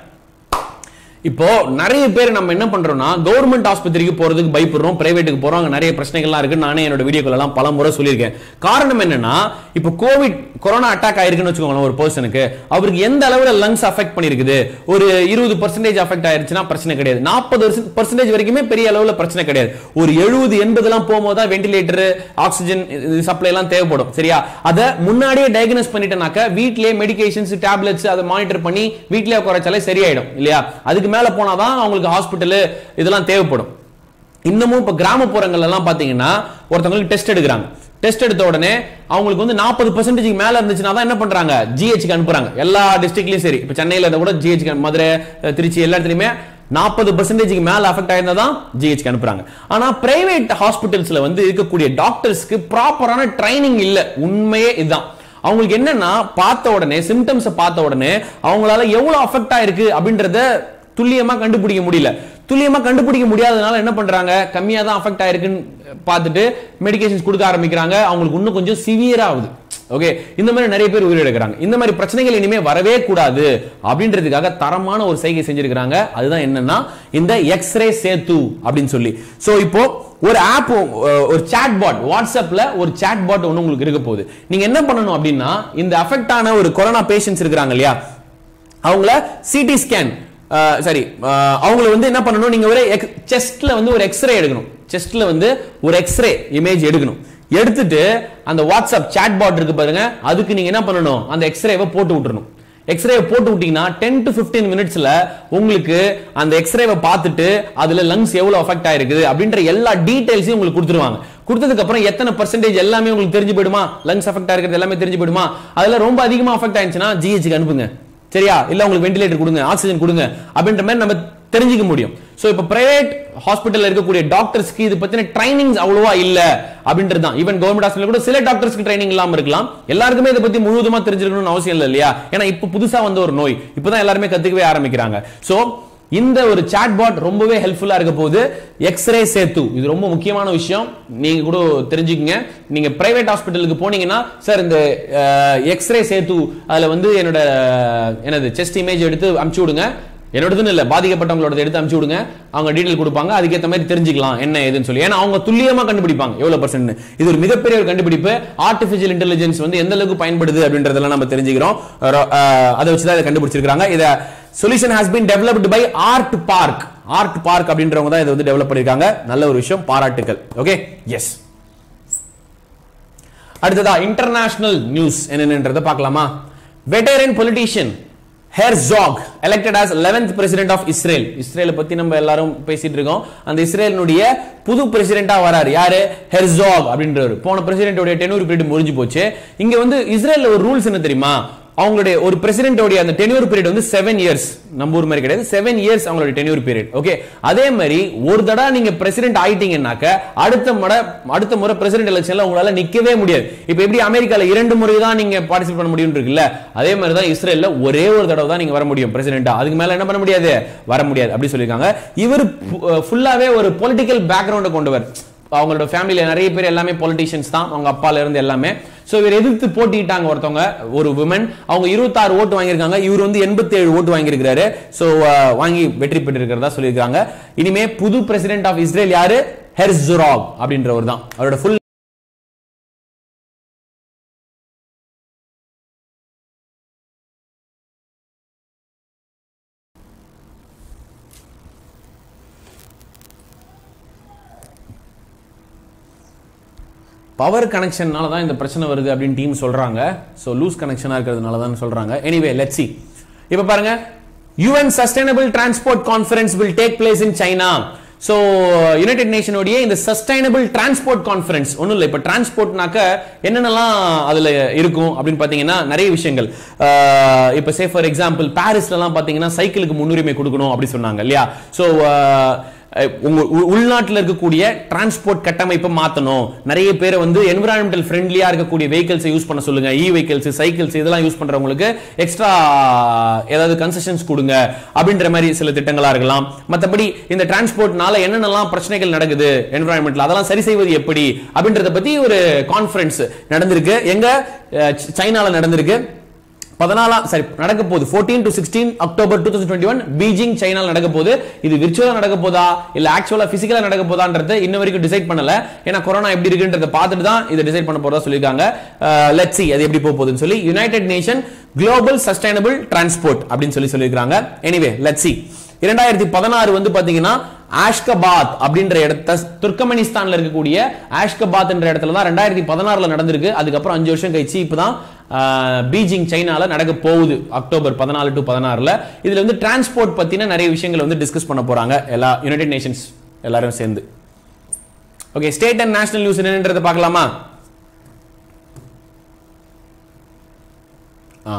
இப்போ நிறைய பேர் நம்ம என்ன பண்றோம்னா கவர்மெண்ட் ஆஸ்பத்திரிக்கு போறதுக்கு பயப்படுறோம் பிரைவேட்டுக்கு போறோம் அங்க நிறைய பிரச்சனைகள்லாம் இருக்கு நானே என்னோட வீடியோக்கள் எல்லாம் பல முறை சொல்லியிருக்கேன் காரணம் என்னன்னா இப்போ கோவிட் கொரோனா அட்டாக் ஆயிருக்குன்னு வச்சுக்கோங்களேன் ஒரு பர்சனுக்கு அவருக்கு எந்த அளவுல லங்ஸ் அஃபெக்ட் பண்ணிருக்குது ஒரு இருபது பர்சன்டேஜ் அஃபெக்ட் ஆயிருச்சுன்னா பிரச்சனை கிடையாது நாற்பது பர்சன்டேஜ் வரைக்குமே பெரிய அளவுல பிரச்சனை கிடையாது ஒரு எழுபது எண்பது எல்லாம் போகும்போது தான் வென்டிலேட்டர் ஆக்சிஜன் சப்ளை எல்லாம் தேவைப்படும் சரியா அதை முன்னாடியே டயக்னோஸ் பண்ணிட்டேனாக்க வீட்லயே மெடிகேஷன்ஸ் டேப்லெட்ஸ் அதை மானிட்டர் பண்ணி வீட்லயே குறைச்சாலே சரியாயிடும் இல்லையா அதுக்கு மேல போனாதான் அவங்களுக்கு ஹாஸ்பிட்டல் இதெல்லாம் தேவைப்படும் இன்னமும் இப்ப கிராமப்புறங்கள்ல எல்லாம் பாத்தீங்கன்னா ஒருத்தவங்களுக்கு டெஸ்ட் எடுக்கிறாங்க டெஸ்ட் எடுத்த உடனே அவங்களுக்கு வந்து நாற்பது பர்சன்டேஜ் மேல இருந்துச்சுன்னா தான் என்ன பண்றாங்க ஜிஹெச்க்கு அனுப்புறாங்க எல்லா டிஸ்ட்ரிக்ட்லயும் சரி இப்ப சென்னையில இருந்தா கூட ஜிஹெச் மதுரை திருச்சி எல்லா இடத்துலயுமே நாற்பது பர்சன்டேஜ்க்கு மேல அஃபெக்ட் ஆயிருந்தா தான் ஜிஹெச்க்கு அனுப்புறாங்க ஆனா பிரைவேட் ஹாஸ்பிட்டல்ஸ்ல வந்து இருக்கக்கூடிய டாக்டர்ஸ்க்கு ப்ராப்பரான ட்ரைனிங் இல்ல உண்மையே இதுதான் அவங்களுக்கு என்னன்னா பார்த்த உடனே சிம்டம்ஸ் பார்த்த உடனே அவங்களால எவ்வளவு அஃபெக்ட் ஆயிருக்கு அப்படின்றத துல்லியமா கண்டுபிடிக்க முடியல துல்லியமா கண்டுபிடிக்க முடியாதனால என்ன பண்றாங்க கம்மியா தான் அஃபெக்ட் ஆயிருக்குன்னு பார்த்துட்டு மெடிகேஷன்ஸ் கொடுக்க ஆரம்பிக்கிறாங்க அவங்களுக்கு இன்னும் கொஞ்சம் சிவியரா ஆகுது ஓகே இந்த மாதிரி நிறைய பேர் உயிரிழக்கிறாங்க இந்த மாதிரி பிரச்சனைகள் இனிமே வரவே கூடாது அப்படின்றதுக்காக தரமான ஒரு செய்கை செஞ்சிருக்கிறாங்க அதுதான் என்னன்னா இந்த எக்ஸ்ரே சேத்து அப்படின்னு சொல்லி சோ இப்போ ஒரு ஆப் ஒரு சாட் பாட் வாட்ஸ்அப்ல ஒரு சாட் பாட் ஒன்று உங்களுக்கு இருக்க போகுது நீங்க என்ன பண்ணணும் அப்படின்னா இந்த அஃபெக்ட் ஆன ஒரு கொரோனா பேஷண்ட்ஸ் இருக்கிறாங்க இல்லையா அவங்கள சிடி ஸ்கேன் சரி அவங்கள வந்து என்ன பண்ணணும் நீங்க ஒரு செஸ்ட்ல வந்து ஒரு எக்ஸ்ரே எடுக்கணும் செஸ்ட்ல வந்து ஒரு எக்ஸ்ரே இமேஜ் எடுக்கணும் எடுத்துட்டு அந்த வாட்ஸ்அப் சாட் பாட் இருக்கு பாருங்க அதுக்கு நீங்க என்ன பண்ணணும் அந்த எக்ஸ்ரேவை போட்டு விட்டுறணும் எக்ஸ்ரேவை போட்டு விட்டீங்கன்னா டென் டு பிப்டீன் மினிட்ஸ்ல உங்களுக்கு அந்த எக்ஸ்ரேவை பார்த்துட்டு அதுல லங்ஸ் எவ்வளவு அஃபெக்ட் ஆயிருக்குது அப்படின்ற எல்லா டீடைல்ஸையும் உங்களுக்கு கொடுத்துருவாங்க கொடுத்ததுக்கு அப்புறம் எத்தனை பர்சன்டேஜ் எல்லாமே உங்களுக்கு தெரிஞ்சு போயிடுமா லங்ஸ் அஃபெக்ட் ஆயிருக்கிறது எல்லாமே தெரிஞ்சு போயிடுமா அதுல ரொம்ப அதிகமா அஃபெக்ட் ஆயிருச்சுன்னா ஜிஹெச்சுக்கு அனுப்புங்க சரியா இல்ல உங்களுக்கு வென்டிலேட்டர் கொடுங்க ஆக்சிஜன் கொடுங்க அப்படின்ற மாதிரி நம்ம தெரிஞ்சுக்க முடியும் சோ இப்போ பிரைவேட் ஹாஸ்பிட்டல்ல இருக்கக்கூடிய டாக்டர்ஸ்க்கு இது பத்தின ட்ரைனிங்ஸ் அவ்வளவா இல்ல அப்படின்றது தான் ஈவன் கவர்மெண்ட் ஹாஸ்பிட்டல் கூட சில டாக்டர்ஸ்க்கு ட்ரைனிங் இல்லாம இருக்கலாம் எல்லாருக்குமே இதை பத்தி முழுவதுமா தெரிஞ்சிருக்கணும்னு அவசியம் இல்லை இல்லையா ஏன்னா இப்போ புதுசா வந்த ஒரு நோய் இப்பதான் எல்லாருமே கத்துக்கவே ஆரம்பிக்கிறாங்க சோ இந்த ஒரு சாட் பாட் ரொம்பவே ஹெல்ப்ஃபுல்லா இருக்க போகுது எக்ஸ்ரே சேத்து இது ரொம்ப முக்கியமான விஷயம் நீங்க கூட தெரிஞ்சுக்கங்க நீங்க பிரைவேட் ஹாஸ்பிட்டலுக்கு போனீங்கன்னா சார் இந்த எக்ஸ்ரே சேத்து அதுல வந்து என்னோட என்னது செஸ்ட் இமேஜ் எடுத்து அமுச்சு விடுங்க என்னோடதுன்னு இல்ல பாதிக்கப்பட்டவங்களோட எடுத்து அமுச்சு விடுங்க அவங்க டீடைல் கொடுப்பாங்க அதுக்கேற்ற மாதிரி தெரிஞ்சுக்கலாம் என்ன ஏதுன்னு சொல்லி ஏன்னா அவங்க துல்லியமா கண்டுபிடிப்பாங்க எவ்வளவு பர்சன்ட் இது ஒரு மிகப்பெரிய ஒரு கண்டுபிடிப்பு ஆர்டிபிஷியல் இன்டெலிஜென்ஸ் வந்து எந்த அளவுக்கு பயன்படுது அப்படின்றதெல்லாம் நம்ம தெரிஞ்சுக்கிறோம் அஹ் அதை வச்சு தான் இதை கண்டுபிடிச்சிருக்காங்க இத solution has been developed by art park art park அப்படின்றவங்க தான் இதை வந்து டெவலப் பண்ணிருக்காங்க நல்ல ஒரு விஷயம் பாராட்டுகள் ஓகே எஸ் அடுத்ததா இன்டர்நேஷனல் நியூஸ் என்னன்றதை பார்க்கலாமா veteran politician Herzog elected as 11th president of Israel இஸ்ரேலை பத்தி நம்ம எல்லாரும் பேசிட்டு இருக்கோம் அந்த இஸ்ரேலினுடைய புது பிரசிடென்டா வராரு யாரு ஹெர்சாக் அப்படின்றவர் போன பிரசிடென்டோட டெனூர் பீரியட் முடிஞ்சு போச்சு இங்க வந்து இஸ்ரேல்ல ஒரு ரூல்ஸ் என்ன தெரியுமா அவங்களுடைய ஒரு பிரசிடென்டோடைய அந்த டென்யூர் பீரியட் வந்து செவன் இயர்ஸ் நம்ம ஊர் மாதிரி கிடையாது செவன் இயர்ஸ் அவங்களுடைய டென்யூர் பீரியட் ஓகே அதே மாதிரி ஒரு தடவை நீங்க பிரசிடென்ட் ஆயிட்டீங்கன்னாக்க அடுத்த முறை அடுத்த முறை பிரசிடென்ட் எலெக்ஷன்ல உங்களால நிக்கவே முடியாது இப்போ எப்படி அமெரிக்கால இரண்டு முறை தான் நீங்க பார்ட்டிசிபேட் பண்ண முடியும் இருக்குல்ல அதே மாதிரி தான் இஸ்ரேல்ல ஒரே ஒரு தடவை தான் நீங்க வர முடியும் பிரசிடென்டா அதுக்கு மேல என்ன பண்ண முடியாது வர முடியாது அப்படி சொல்லியிருக்காங்க இவர் ஃபுல்லாவே ஒரு பொலிட்டிக்கல் பேக்ரவுண்டை கொண்டவர் அவங்களோட ஃபேமிலியில நிறைய பேர் எல்லாமே பொலிட்டிஷியன்ஸ் தான் அவங்க அப்பால இருந்து எல்லாமே சோ இவர் எதிர்த்து போட்டிட்டாங்க ஒருத்தவங்க ஒரு விமன் அவங்க இருபத்தாறு ஓட்டு வாங்கியிருக்காங்க இவர் வந்து எண்பத்தி ஏழு ஓட்டு வாங்கியிருக்காரு சோ வாங்கி வெற்றி பெற்றிருக்கிறதா சொல்லியிருக்காங்க இனிமே புது பிரசிடென்ட் ஆஃப் இஸ்ரேல் யாரு ஹெர்சுராக் அப்படின்றவர் தான் அவரோட ஃபுல் பவர் கனெக்ஷன்னால தான் இந்த பிரச்சனை வருது அப்படின்னு டீம் சொல்றாங்க ஸோ லூஸ் கனெக்ஷனா இருக்கிறதுனால தான் சொல்றாங்க எனிவே லெட் சி இப்போ பாருங்க UN sustainable transport conference will take place in China so united நேஷனுடைய இந்த சஸ்டைனபிள் டிரான்ஸ்போர்ட் கான்ஃபரன்ஸ் ஒன்றும் இல்லை இப்போ டிரான்ஸ்போர்ட்னாக்க என்னென்னலாம் அதில் இருக்கும் அப்படின்னு பார்த்தீங்கன்னா நிறைய விஷயங்கள் இப்போ சே ஃபார் எக்ஸாம்பிள் பாரிஸ்லலாம் பார்த்தீங்கன்னா சைக்கிளுக்கு முன்னுரிமை கொடுக்கணும் அப்படி சொன்னாங்க இல்லையா ஸோ உங்க உள்நாட்டில் இருக்கக்கூடிய டிரான்ஸ்போர்ட் கட்டமைப்பை மாற்றணும் நிறைய பேரை வந்து என்விரான்மெண்டல் ஃப்ரெண்ட்லியா இருக்கக்கூடிய வெஹிக்கிள்ஸை யூஸ் பண்ண சொல்லுங்க இ வெஹிக்கிள்ஸ் சைக்கிள்ஸ் இதெல்லாம் யூஸ் பண்றவங்களுக்கு எக்ஸ்ட்ரா ஏதாவது கன்செஷன்ஸ் கொடுங்க அப்படின்ற மாதிரி சில திட்டங்களா இருக்கலாம் மற்றபடி இந்த டிரான்ஸ்போர்ட்னால என்னென்னலாம் பிரச்சனைகள் நடக்குது என்விரான்மெண்ட்ல அதெல்லாம் சரி செய்வது எப்படி அப்படின்றத பத்தி ஒரு கான்ஃபரன்ஸ் நடந்திருக்கு எங்க சைனால நடந்திருக்கு பதினாலாம் சரி நடக்க போகுது fourteen to sixteen October two thousand twenty one Beijing China நடக்க போகுது இது விர்ச்சுவலா நடக்க போதா இல்ல ஆக்சுவலா பிசிக்கலா நடக்க போதான்றது இன்ன வரைக்கும் டிசைட் பண்ணல ஏன்னா கொரோனா எப்படி இருக்குன்றத பார்த்துட்டு தான் இதை டிசைட் பண்ண போறதா சொல்லியிருக்காங்க லெட் சி அது எப்படி போக போகுதுன்னு சொல்லி united nation global sustainable transport அப்படின்னு சொல்லி சொல்லியிருக்காங்க எனிவே லெட் சி இரண்டாயிரத்தி பதினாறு வந்து பாத்தீங்கன்னா ஆஷ்கபாத் அப்படின்ற இடத்த துர்க்கமனிஸ்தான்ல இருக்கக்கூடிய ஆஷ்கபாத் என்ற இடத்துல தான் ரெண்டாயிரத்தி பதினாறுல நடந்திருக்கு அதுக்கப்புறம் அஞ்சு வருஷம் கழிச்சு இப்பதான் பீஜிங் சைனால நடக்க போகுது அக்டோபர் பதினாலு டு பதினாறுல இதுல வந்து டிரான்ஸ்போர்ட் பத்தின நிறைய விஷயங்கள் வந்து டிஸ்கஸ் பண்ண போறாங்க எல்லா யுனைடெட் நேஷன்ஸ் எல்லாரும் சேர்ந்து okay state and national news என்னன்றதை பார்க்கலாமா ஆ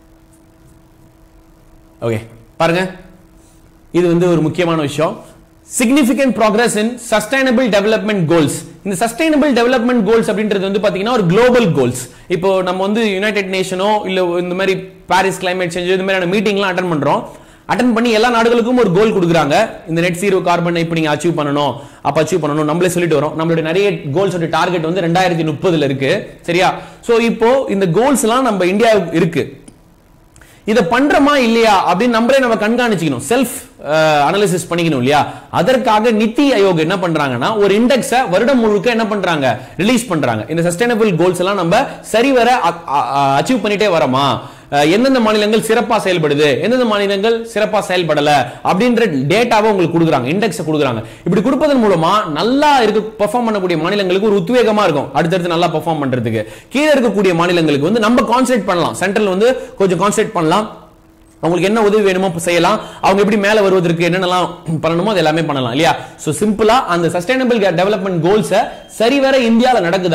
ஓகே பாருங்க இது வந்து ஒரு முக்கியமான விஷயம் significant progress in sustainable development goals இந்த சஸ்டைனபிள் டெவலப்மெண்ட் கோல்ஸ் அப்படின்றது வந்து பாத்தீங்கன்னா ஒரு குளோபல் கோல்ஸ் இப்போ நம்ம வந்து யுனைடெட் நேஷனோ இல்ல இந்த மாதிரி பாரிஸ் கிளைமேட் சேஞ்ச் இந்த மாதிரியான மீட்டிங்லாம் அட்டன் பண்றோம் அட்டன் பண்ணி எல்லா நாடுகளுக்கும் ஒரு கோல் கொடுக்குறாங்க இந்த நெட் ஜீரோ கார்பன் இப்போ நீங்க அச்சீவ் பண்ணணும் அப்ப அச்சீவ் பண்ணணும் நம்மளே சொல்லிட்டு வரோம் நம்மளுடைய நிறைய கோல்ஸ் டார்கெட் வந்து ரெண்டாயிரத்தி முப்பதுல இருக்கு சரியா சோ இப்போ இந்த கோல்ஸ் எல்லாம் நம்ம இந்தியா இருக்கு இதை பண்றோமா இல்லையா அப்படின்னு நம்மளே நம்ம கண்காணிச்சுக்கணும் செல்ஃப் அனாலிசிஸ் பண்ணிக்கணும் இல்லையா அதற்காக நித்தி ஆயோக் என்ன பண்றாங்கன்னா ஒரு இண்டெக்ஸ வருடம் முழுக்க என்ன பண்றாங்க ரிலீஸ் பண்றாங்க இந்த சஸ்டைனபிள் கோல்ஸ் எல்லாம் நம்ம சரிவர அச்சீவ் பண்ணிட்டே வரமா எந்தெந்த மாநிலங்கள் சிறப்பா செயல்படுது எந்தெந்த மாநிலங்கள் சிறப்பா செயல்படல அப்படின்ற டேட்டாவை உங்களுக்கு கொடுக்குறாங்க இண்டெக்ஸ் கொடுக்குறாங்க இப்படி கொடுப்பதன் மூலமா நல்லா இருக்க பெர்ஃபார்ம் பண்ணக்கூடிய மாநிலங்களுக்கு ஒரு உத்வேகமா இருக்கும் அடுத்தடுத்து நல்லா பெர்ஃபார்ம் பண்றதுக்கு கீழே இருக்கக்கூடிய மாநிலங்களுக்கு வந்து நம்ம கான்சென்ட்ரேட் பண்ணலாம் சென்ட்ரல் வந்து கொஞ்சம் கான்சென்ட்ரேட் பண்ணலாம் அவங்களுக்கு என்ன உதவி வேணுமோ செய்யலாம் அவங்க எப்படி மேல வருவதற்கு என்னென்னலாம் பண்ணணுமோ அது எல்லாமே பண்ணலாம் இல்லையா சோ சிம்பிளா அந்த சஸ்டைனபிள் டெவலப்மெண்ட் கோல்ஸை சரிவர இந்தியாவில் நடக்குதா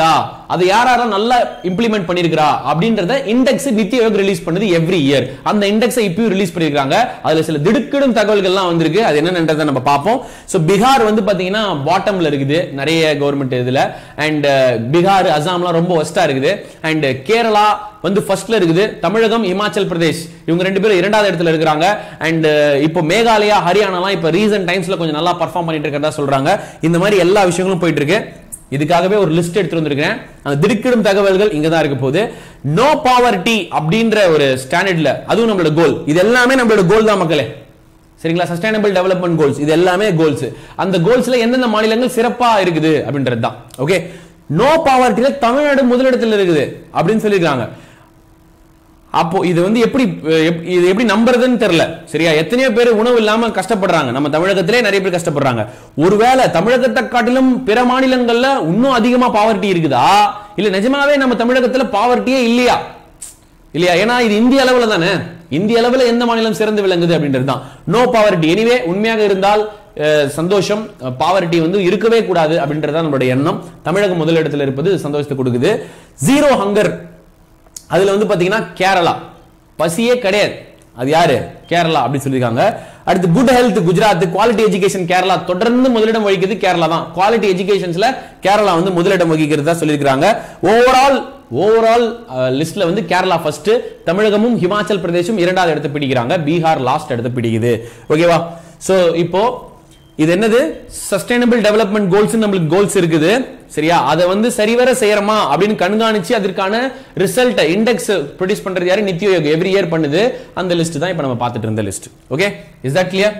அதை யார் யாரெல்லாம் நல்லா இம்ப்ளிமெண்ட் பண்ணிருக்கா அப்படின்றத இண்டெக்ஸ் நித்தி ஆயோக் ரிலீஸ் பண்ணுது எவ்ரி இயர் அந்த இண்டெக்ஸை இப்பயும் ரிலீஸ் பண்ணிருக்காங்க அதுல சில திடுக்கிடும் தகவல்கள்லாம் வந்திருக்கு அது என்னன்றதை நம்ம பார்ப்போம் ஸோ பீகார் வந்து பாத்தீங்கன்னா பாட்டம்ல இருக்குது நிறைய கவர்மெண்ட் இதுல அண்ட் பீகார் அசாம்லாம் ரொம்ப ஒஸ்டா இருக்குது அண்ட் கேரளா வந்து ஃபர்ஸ்ட்ல இருக்குது தமிழகம் இமாச்சல் பிரதேஷ் இவங்க ரெண்டு பேரும் இரண்டாவது இடத்துல இருக்கிறாங்க அண்ட் இப்போ மேகாலயா ஹரியானாலாம் இப்போ ரீசன்ட் டைம்ஸ்ல கொஞ்சம் நல்லா பர்ஃபார்ம் பண்ணிட்டு இருக்கிறதா சொல்றாங்க இந்த மாதிரி எல்லா விஷயங்களும் போயிட்டு இருக்கு இதுக்காகவே ஒரு லிஸ்ட் எடுத்து வந்திருக்கேன் அந்த திடுக்கிடும் தகவல்கள் இங்க தான் இருக்க போகுது நோ பாவர்ட்டி அப்படின்ற ஒரு ஸ்டாண்டர்ட்ல அதுவும் நம்மளோட கோல் இது எல்லாமே நம்மளோட கோல் தான் மக்களே சரிங்களா சஸ்டைனபிள் டெவலப்மெண்ட் கோல்ஸ் இது எல்லாமே கோல்ஸ் அந்த கோல்ஸ்ல எந்தெந்த மாநிலங்கள் சிறப்பா இருக்குது அப்படின்றது தான் ஓகே நோ பாவர்ட்டில தமிழ்நாடு முதலிடத்தில் இருக்குது அப்படின்னு சொல்லியிருக்காங்க அப்போ இது வந்து எப்படி அஹ், எப்- இது எப்படி நம்புறதுன்னு தெரியல சரியா எத்தனையோ பேர் உணவு இல்லாம கஷ்டப்படுறாங்க நம்ம தமிழகத்திலே நிறைய பேர் கஷ்டப்படுறாங்க ஒருவேளை தமிழகத்தை காட்டிலும் பிற மாநிலங்கள்ல இன்னும் அதிகமா பாவர்ட்டி இருக்குதா இல்ல நிஜமாவே நம்ம தமிழகத்துல பாவர்ட்டியே இல்லையா இல்லையா ஏன்னா இது இந்திய அளவுல தானே இந்திய அளவுல எந்த மாநிலம் சிறந்து விளங்குது அப்படின்றது தான் நோ பாவர்ட்டி எனிவே உண்மையாக இருந்தால் அஹ், சந்தோஷம் பாவர்ட்டி வந்து இருக்கவே கூடாது அப்படின்றதான் நம்மளுடைய எண்ணம் தமிழகம் முதலிடத்தில் இருப்பது சந்தோஷத்தை கொடுக்குது ஜீரோ ஹங்கர் அதுல வந்து பாத்தீங்கன்னா கேரளா பசியே கிடையாது அது யாரு கேரளா அப்படி சொல்லியிருக்காங்க அடுத்து good health Gujarat quality education Kerala தொடர்ந்து முதலிடம் வகிக்கிறது கேரளா தான் குவாலிட்டி எஜுகேஷன்ஸ்ல கேரளா வந்து முதலிடம் வகிக்கிறதா சொல்லியிருக்காங்க ஓவரால் ஓவரால் லிஸ்ட்ல வந்து கேரளா ஃபர்ஸ்ட் தமிழகமும் ஹிமாச்சல் பிரதேசும் இரண்டாவது இடத்தை பிடிக்கிறாங்க பீகார் லாஸ்ட் இடத்தை பிடிக்குது ஓகேவா சோ இப்போ இது என்னது சஸ்டைனபிள் டெவலப்மெண்ட் கோல்ஸ் நம்மளுக்கு கோல்ஸ் இருக்குது சரியா அதை வந்து சரிவர செய்யறோமா அப்படின்னு கண்காணிச்சு அதற்கான ரிசல்ட் இண்டெக்ஸ் ப்ரொடியூஸ் பண்றது யாரு நித்தி ஆயோக் எவ்ரி இயர் பண்ணுது அந்த லிஸ்ட் தான் இப்போ நம்ம பார்த்துட்டு இருந்த list okay is that clear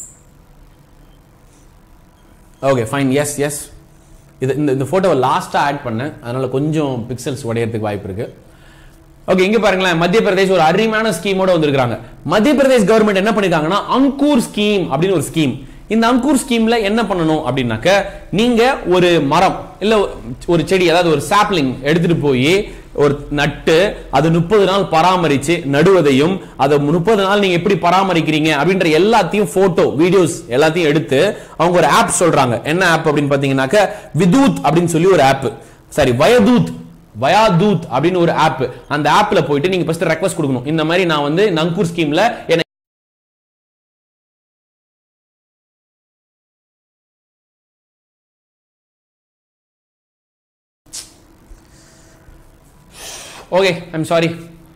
okay fine yes yes இது இந்த இந்த போட்டோவை லாஸ்டா ஆட் பண்ணேன் அதனால கொஞ்சம் பிக்சல்ஸ் உடையறதுக்கு வாய்ப்பு இருக்கு ஓகே இங்க பாருங்களேன் மத்திய பிரதேஷ் ஒரு அருமையான ஸ்கீமோட வந்திருக்காங்க மத்திய பிரதேஷ் கவர்மெண்ட் என்ன பண்ணிருக்காங்கன்னா அங்கூர் ஸ்கீம் அப்படின்னு ஒரு ஸ்கீம் இந்த அங்கூர் ஸ்கீம்ல என்ன பண்ணணும் அப்படின்னாக்க நீங்க ஒரு மரம் இல்ல ஒரு செடி அதாவது ஒரு சாப்லிங் எடுத்துட்டு போய் ஒரு நட்டு அது முப்பது நாள் பராமரிச்சு நடுவதையும் அதை முப்பது நாள் நீங்க எப்படி பராமரிக்கிறீங்க அப்படின்ற எல்லாத்தையும் போட்டோ வீடியோஸ் எல்லாத்தையும் எடுத்து அவங்க ஒரு ஆப் சொல்றாங்க என்ன ஆப் அப்படின்னு பாத்தீங்கன்னாக்க விதூத் அப்படின்னு சொல்லி ஒரு ஆப் சாரி வயதூத் வயாதூத் அப்படின்னு ஒரு ஆப் அந்த ஆப்ல போயிட்டு நீங்க ஃபர்ஸ்ட் ரெக்வஸ்ட் கொடுக்கணும் இந்த மாதிரி நான் வந்து இந்த அங்கூர் ஸ்கீம்ல என்ன ஓகே ஐம் சாரி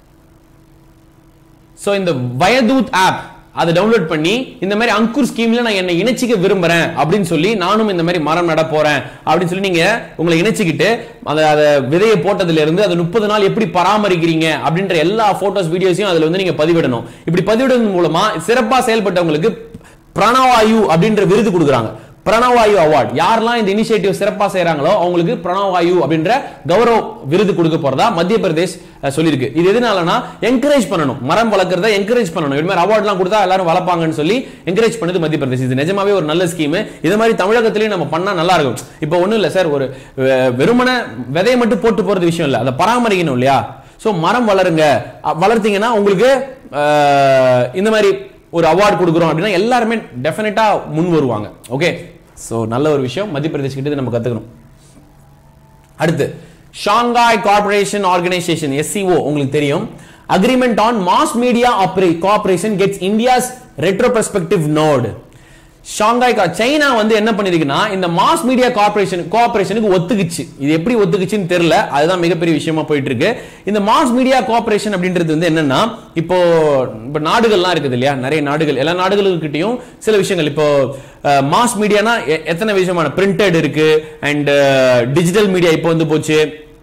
சோ இந்த வயதூத் ஆப் அதை டவுன்லோட் பண்ணி இந்த மாதிரி அங்கூர் ஸ்கீம்ல நான் என்னை இணைச்சிக்க விரும்புறேன் அப்படின்னு சொல்லி நானும் இந்த மாதிரி மரம் நட போறேன் அப்படின்னு சொல்லி நீங்க உங்களை இணைச்சிக்கிட்டு அந்த அதை விதையை போட்டதுல இருந்து அதை முப்பது நாள் எப்படி பராமரிக்கிறீங்க அப்படின்ற எல்லா போட்டோஸ் வீடியோஸையும் அதுல வந்து நீங்க பதிவிடணும் இப்படி பதிவிடுவதன் மூலமா சிறப்பா செயல்பட்டவங்களுக்கு பிரணவாயு அப்படின்ற விருது கொடுக்குறாங்க பிரணவாயு அவார்ட் யாரெல்லாம் இந்த இனிஷியேட்டிவ் சிறப்பா செய்றாங்களோ அவங்களுக்கு பிரணவாயு அப்படின்ற கௌரவ விருது கொடுக்க போறதா மத்திய பிரதேஷ் அஹ், சொல்லியிருக்கு இது எதனாலனா என்கரேஜ் பண்ணணும் மரம் வளர்க்கறத என்கரேஜ் பண்ணணும் இது மாதிரி அவார்ட்லாம் கொடுத்தா எல்லாரும் வளர்ப்பாங்கன்னு சொல்லி என்கரேஜ் பண்ணுது மத்திய பிரதேஷ் இது நிஜமாவே ஒரு நல்ல ஸ்கீம் இது மாதிரி தமிழகத்திலயும் நம்ம பண்ணா நல்லா இருக்கும் இப்போ ஒண்ணும் இல்ல சார் ஒரு அஹ், வெறுமனே விதையை மட்டும் போட்டு போறது விஷயம் இல்ல அதை பராமரிக்கணும் இல்லையா சோ மரம் வளருங்க அ- வளர்த்தீங்கன்னா உங்களுக்கு அஹ், இந்த மாதிரி ஒரு அவார்ட் கொடுக்குறோம் அப்படின்னா எல்லாருமே டெஃபினட்டா முன் வருவாங்க ஓகே சோ நல்ல ஒரு விஷயம் மத்திய பிரதேஷ் கிட்ட இதை நம்ம கத்துக்கணும் அடுத்து ஷாங்காய் கார்பரேஷன் ஆர்கனைசேஷன் எஸ்சிஓ உங்களுக்கு தெரியும் agreement on mass media cooperation gets India's retrospective nod Shanghai கா- சைனா வந்து என்ன பண்ணிருக்குன்னா இந்த மாஸ் மீடியா கார்பரேஷன் கோஆபரேஷனுக்கு ஒத்துக்குச்சு இது எப்படி ஒத்துக்குச்சுன்னு தெரியல அதுதான் மிகப்பெரிய விஷயமா போயிட்டு இருக்கு இந்த மாஸ் மீடியா கோஆபரேஷன் அப்படின்றது வந்து என்னன்னா இப்போ இப்போ நாடுகள்லாம் இருக்குது இல்லையா நிறைய நாடுகள் எல்லா நாடுகளுக்கிட்டையும் சில விஷயங்கள் இப்போ மாஸ் மீடியானா எத்தனை விஷயமான பிரிண்டட் இருக்கு அண்ட் டிஜிட்டல் மீடியா இப்போ வந்து போச்சு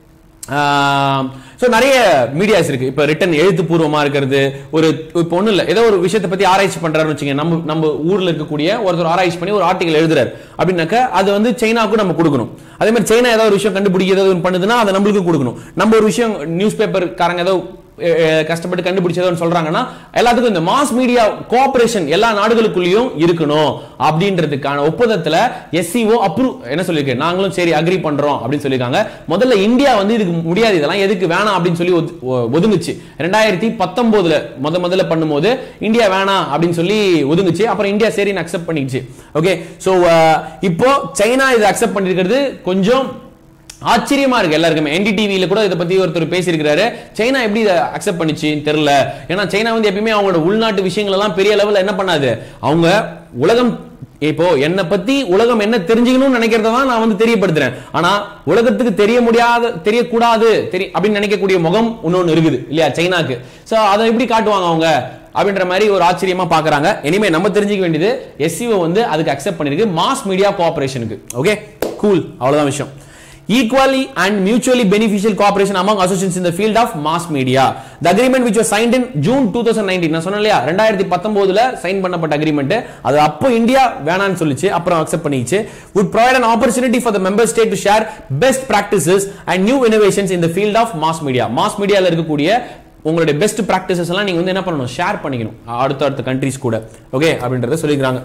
ஸோ நிறைய மீடியாஸ் இருக்கு இப்போ ரிட்டன் எழுத்துப்பூர்வமா இருக்கிறது ஒரு இப்போ ஒன்றும் இல்லை ஏதோ ஒரு விஷயத்தை பத்தி ஆராய்ச்சி பண்றாருன்னு வச்சுங்க நம்ம நம்ம ஊர்ல இருக்கக்கூடிய ஒருத்தர் ஆராய்ச்சி பண்ணி ஒரு ஆர்டிகல் எழுதுறாரு அப்படின்னாக்க அது வந்து சைனாவுக்கும் நம்ம கொடுக்கணும் அதே மாதிரி சைனா ஏதாவது ஒரு விஷயம் கண்டுபிடிக்க ஏதாவது ஒன்று பண்ணுதுன்னா அதை நம்மளுக்கும் கொடுக்கணும் நம்ம ஒரு விஷயம் நியூஸ் பேப்பர் காரங்க ஏதோ அஹ், அஹ், கஷ்டப்பட்டு கண்டுபிடிச்சதோன்னு சொல்றாங்கன்னா எல்லாத்துக்கும் இந்த மாஸ் மீடியா கோஆபரேஷன் எல்லா நாடுகளுக்குள்ளேயும் இருக்கணும் அப்படின்றதுக்கான ஒப்பந்தத்துல எஸ்சிஓ அப்ரூவ் என்ன சொல்லியிருக்கு நாங்களும் சரி அக்ரி பண்றோம் அப்படின்னு சொல்லியிருக்காங்க முதல்ல இந்தியா வந்து இதுக்கு முடியாது இதெல்லாம் எதுக்கு வேணாம் அப்படின்னு சொல்லி ஒது- ஒ- ஒதுங்குச்சு ரெண்டாயிரத்தி பத்தொன்பதுல முத முதல்ல பண்ணும்போது இந்தியா வேணாம் அப்படின்னு சொல்லி ஒதுங்குச்சு அப்புறம் இந்தியா சரின்னு அக்செப்ட் பண்ணிடுச்சு ஓகே சோ இப்போ சைனா இதை அக்செப்ட் பண்ணிருக்கிறது கொஞ்சம் ஆச்சரியமா இருக்கு எல்லாருக்குமே என்டிடிவியில கூட இதை பத்தி ஒருத்தர் பேசியிருக்கிறாரு சைனா எப்படி இதை அக்செப்ட் பண்ணிச்சுன்னு தெரியல ஏன்னா சைனா வந்து எப்பயுமே அவங்களோட உள்நாட்டு விஷயங்கள் எல்லாம் பெரிய லெவல்ல என்ன பண்ணாது அவங்க உலகம் இப்போ என்னை பத்தி உலகம் என்ன தெரிஞ்சுக்கணும்னு நினைக்கிறத தான் நான் வந்து தெரியப்படுத்துறேன் ஆனா உலகத்துக்கு தெரிய முடியாத தெரியக்கூடாது தெரிய அப்படின்னு நினைக்கக்கூடிய முகம் இன்னொன்னு இருக்குது இல்லையா சைனாக்கு சோ அதை எப்படி காட்டுவாங்க அவங்க அப்படின்ற மாதிரி ஒரு ஆச்சரியமா பாக்குறாங்க இனிமே நம்ம தெரிஞ்சுக்க வேண்டியது எஸ்சிஓ வந்து அதுக்கு அக்செப்ட் பண்ணிருக்கு மாஸ் மீடியா கோஆபரேஷனுக்கு ஓகே கூல் அவ்வளவுதான் விஷயம் equally and mutually beneficial cooperation among associations in the field of mass media the agreement which was signed in june 2019 நான் சொன்னேன் இல்லையா 2019ல சைன் பண்ணப்பட்ட அக்ரிமெண்ட் அது அப்போ இந்தியா வேணாம்னு சொல்லிச்சு அப்புறம் அக்செப்ட் பண்ணிச்சு would provide an opportunity for the member state to share best practices and new innovations in the field of mass media mass mediaல இருக்கக்கூடிய உங்களுடைய பெஸ்ட் பிராக்டிசஸ் எல்லாம் நீங்க வந்து என்ன பண்ணணும் ஷேர் பண்ணிக்கணும் அடுத்த அடுத்த கண்ட்ரிஸ் கூட ஓகே அப்படின்றத சொல்லிக்கிறாங்க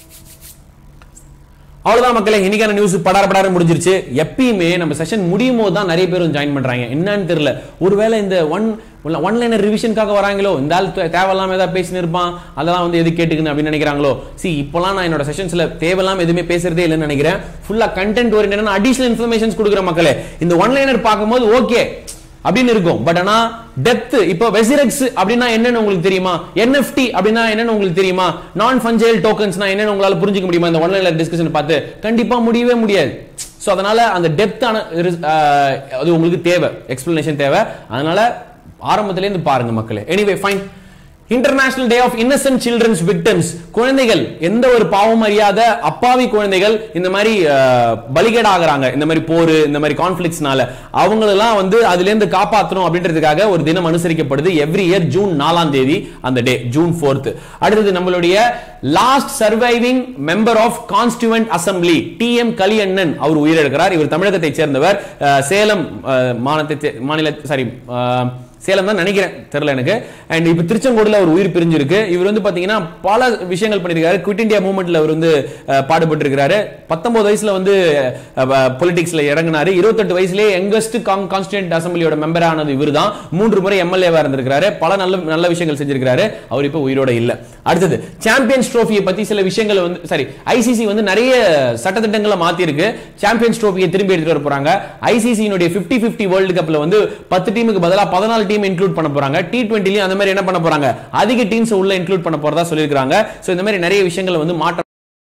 அவ்வளவுதான் மக்களே இன்னைக்கான நியூஸ் படார படார முடிஞ்சிருச்சு எப்பயுமே நம்ம செஷன் முடியும் போது தான் நிறைய பேர் ஜாயின் பண்றாங்க என்னன்னு தெரியல ஒருவேளை இந்த ஒன் ஒன் லைனர் ரிவிஷனுக்காக வராங்களோ இந்த ஆள் தே- தேவையில்லாம ஏதாவது பேசினு இருப்பான் அதெல்லாம் வந்து எது கேட்டுக்குன்னு அப்படின்னு நினைக்கிறாங்களோ சி இப்போலாம் நான் என்னோட செஷன்ஸ்ல தேவையில்லாம எதுவுமே பேசுறதே இல்லைன்னு நினைக்கிறேன் ஃபுல்லா கண்டென்ட் ஓரியன்ட் அடிஷனல் இன்ஃபர்மேஷன்ஸ் கொடுக்குற மக்களே இந்த ஒன் லைனர் பார்க்கும்போது ஓகே அப்படின்னு இருக்கும் பட் ஆனா டெப்த் இப்போ வெசிரெக்ஸ் அப்படின்னா என்னன்னு உங்களுக்கு தெரியுமா என்எஃப்டி அப்படின்னா என்னன்னு உங்களுக்கு தெரியுமா நான் ஃபஞ்சைல் டோக்கன்ஸ்னா என்னன்னு உங்களால புரிஞ்சுக்க முடியுமா இந்த ஒன்லைன்ல டிஸ்கஷன் பார்த்து கண்டிப்பா முடியவே முடியாது சோ அதனால அந்த டெப்த்தான அது உங்களுக்கு தேவை எக்ஸ்பிளனேஷன் தேவை அதனால ஆரம்பத்திலே இருந்து பாருங்க மக்களே anyway fine international day of innocent children's victims குழந்தைகள் எந்த ஒரு பாவம் அறியாத அப்பாவி குழந்தைகள் இந்த மாதிரி அஹ், பலிகேடாகிறாங்க இந்த மாதிரி போர் இந்த மாதிரி கான்ஃபிளிக்ஸ்னால அவங்களெல்லாம் வந்து அதுல இருந்து காப்பாற்றணும் அப்படின்றதுக்காக ஒரு தினம் அனுசரிக்கப்படுது எவ்ரி இயர் ஜூன் நாலாம் தேதி அந்த டே ஜூன் ஃபோர்த் அடுத்தது நம்மளுடைய last surviving member of constituent assembly T M Kaliannan அவர் உயிரிழக்கிறார் இவர் தமிழகத்தைச் சேர்ந்தவர் அஹ், சேலம் அஹ், மாநிலத்தை சே- மாநில சாரி சேலம் தான் நினைக்கிறேன் தெரியல எனக்கு அண்ட் இப்போ திருச்செங்கோடுல அவர் உயிர் பிரிஞ்சிருக்கு இவர் வந்து பாத்தீங்கன்னா பல விஷயங்கள் பண்ணியிருக்காரு குவிட் இந்தியா மூவ்மெண்ட்ல அவர் வந்து பாடுபட்டு இருக்காரு பத்தொன்பது வயசுல வந்து பொலிட்டிக்ஸ்ல இறங்கினாரு இருபத்தெட்டு வயசுலயே யங்கஸ்ட் கான்ஸ்டியூண்ட் அசம்பிளியோட மெம்பர் ஆனது இவர் தான் மூன்று முறை எம்எல்ஏவா இருந்திருக்காரு பல நல்ல நல்ல விஷயங்கள் செஞ்சிருக்காரு அவர் இப்போ உயிரோட இல்ல அடுத்தது சாம்பியன்ஸ் ட்ரோஃபியை பத்தி சில விஷயங்களை வந்து சாரி ஐசிசி வந்து நிறைய சட்டத்திட்டங்களை மாத்தி இருக்கு சாம்பியன்ஸ் ட்ரோஃபியை திரும்பி எடுத்துட்டு வர போறாங்க ஐசிசியினுடைய 50 50 வேர்ல்டு கப்ல வந்து பத்து டீமுக்கு பதிலா பதினாலு டீம் இன்க்ளூட் பண்ண போறாங்க டி டுவெண்ட்டிலையும் அந்த மாதிரி என்ன பண்ண போறாங்க அதிக டீம்ஸ் உள்ள இன்க்ளூட் பண்ண போறதா சொல்லியிருக்காங்க சோ இந்த மாதிரி நிறைய விஷயங்களை வந்து மாற்ற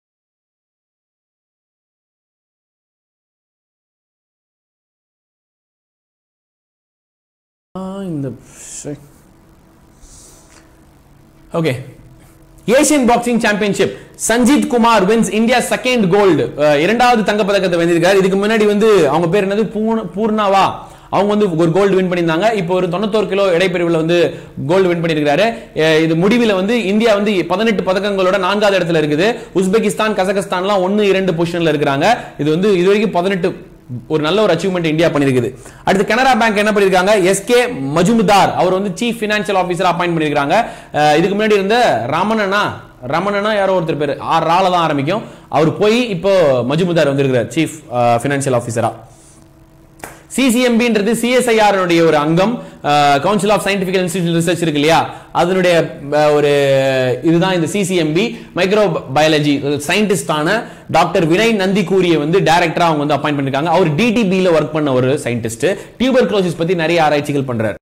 ஆ, இந்த okay Asian boxing championship Sanjeet Kumar wins India second gold இரண்டாவது தங்க பதக்கத்தை வென்றிருக்காரு இதுக்கு முன்னாடி வந்து அவங்க பேர் என்னது பூர்ண- பூர்ணாவா அவங்க வந்து ஒரு கோல்டு வின் பண்ணியிருந்தாங்க இப்போ ஒரு தொண்ணூத்தோரு கிலோ இடைப்பிரிவில் வந்து கோல்டு வின் பண்ணியிருக்காரு அஹ் இது முடிவில் வந்து இந்தியா வந்து பதினெட்டு பதக்கங்களோட நான்காவது இடத்துல இருக்குது உஸ்பெகிஸ்தான் கசகஸ்தான்லாம் ஒன்னு இரண்டு பொசிஷன்ல இருக்கிறாங்க இது வந்து இது வரைக்கும் பதினெட்டு ஒரு நல்ல ஒரு அச்சீவ்மெண்ட் இந்தியா பண்ணிருக்குது அடுத்து கனரா பேங்க் என்ன பண்ணிருக்காங்க எஸ்கே மஜும்தார் அவர் வந்து சீஃப் பினான்சியல் ஆபீசர் அப்பாயிண்ட் பண்ணிருக்காங்க அஹ் இதுக்கு முன்னாடி இருந்த ரமணனா ரமணனா யாரோ ஒருத்தர் பேர் ஆர் ரால தான் ஆரம்பிக்கும் அவர் போய் இப்போ மஜும்தார் வந்திருக்கிறார் சீஃப் பினான்சியல் ஆபீசரா சிசிஎம்பின்றது சிஎஸ்ஐஆர் ஒரு அங்கம் council of scientific institute research இருக்கு இல்லையா அதனுடைய அஹ், ஒரு இதுதான் இந்த சிசிஎம்பி மைக்ரோ பயாலஜி சயின்டிஸ்டான டாக்டர் வினய் நந்தி கூறிய வந்து டைரக்டரா அவங்க வந்து அப்பாயிண்ட் பண்ணிருக்காங்க அவர் டிடிபில ஒர்க் பண்ண ஒரு சயின்டிஸ்ட் டியூபர் குளோசிஸ் பத்தி நிறைய ஆராய்ச்சிகள் பண்றாரு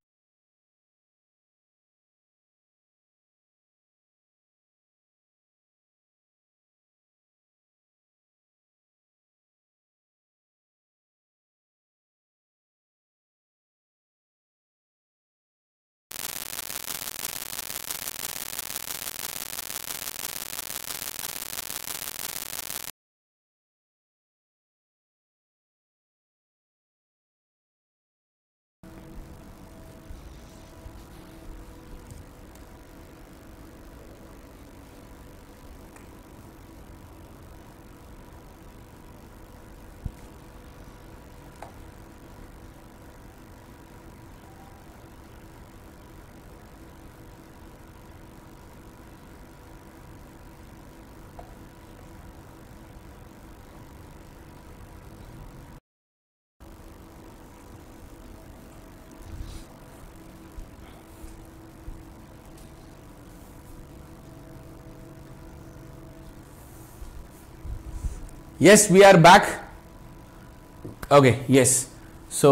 Yes, we are back. Okay, yes. So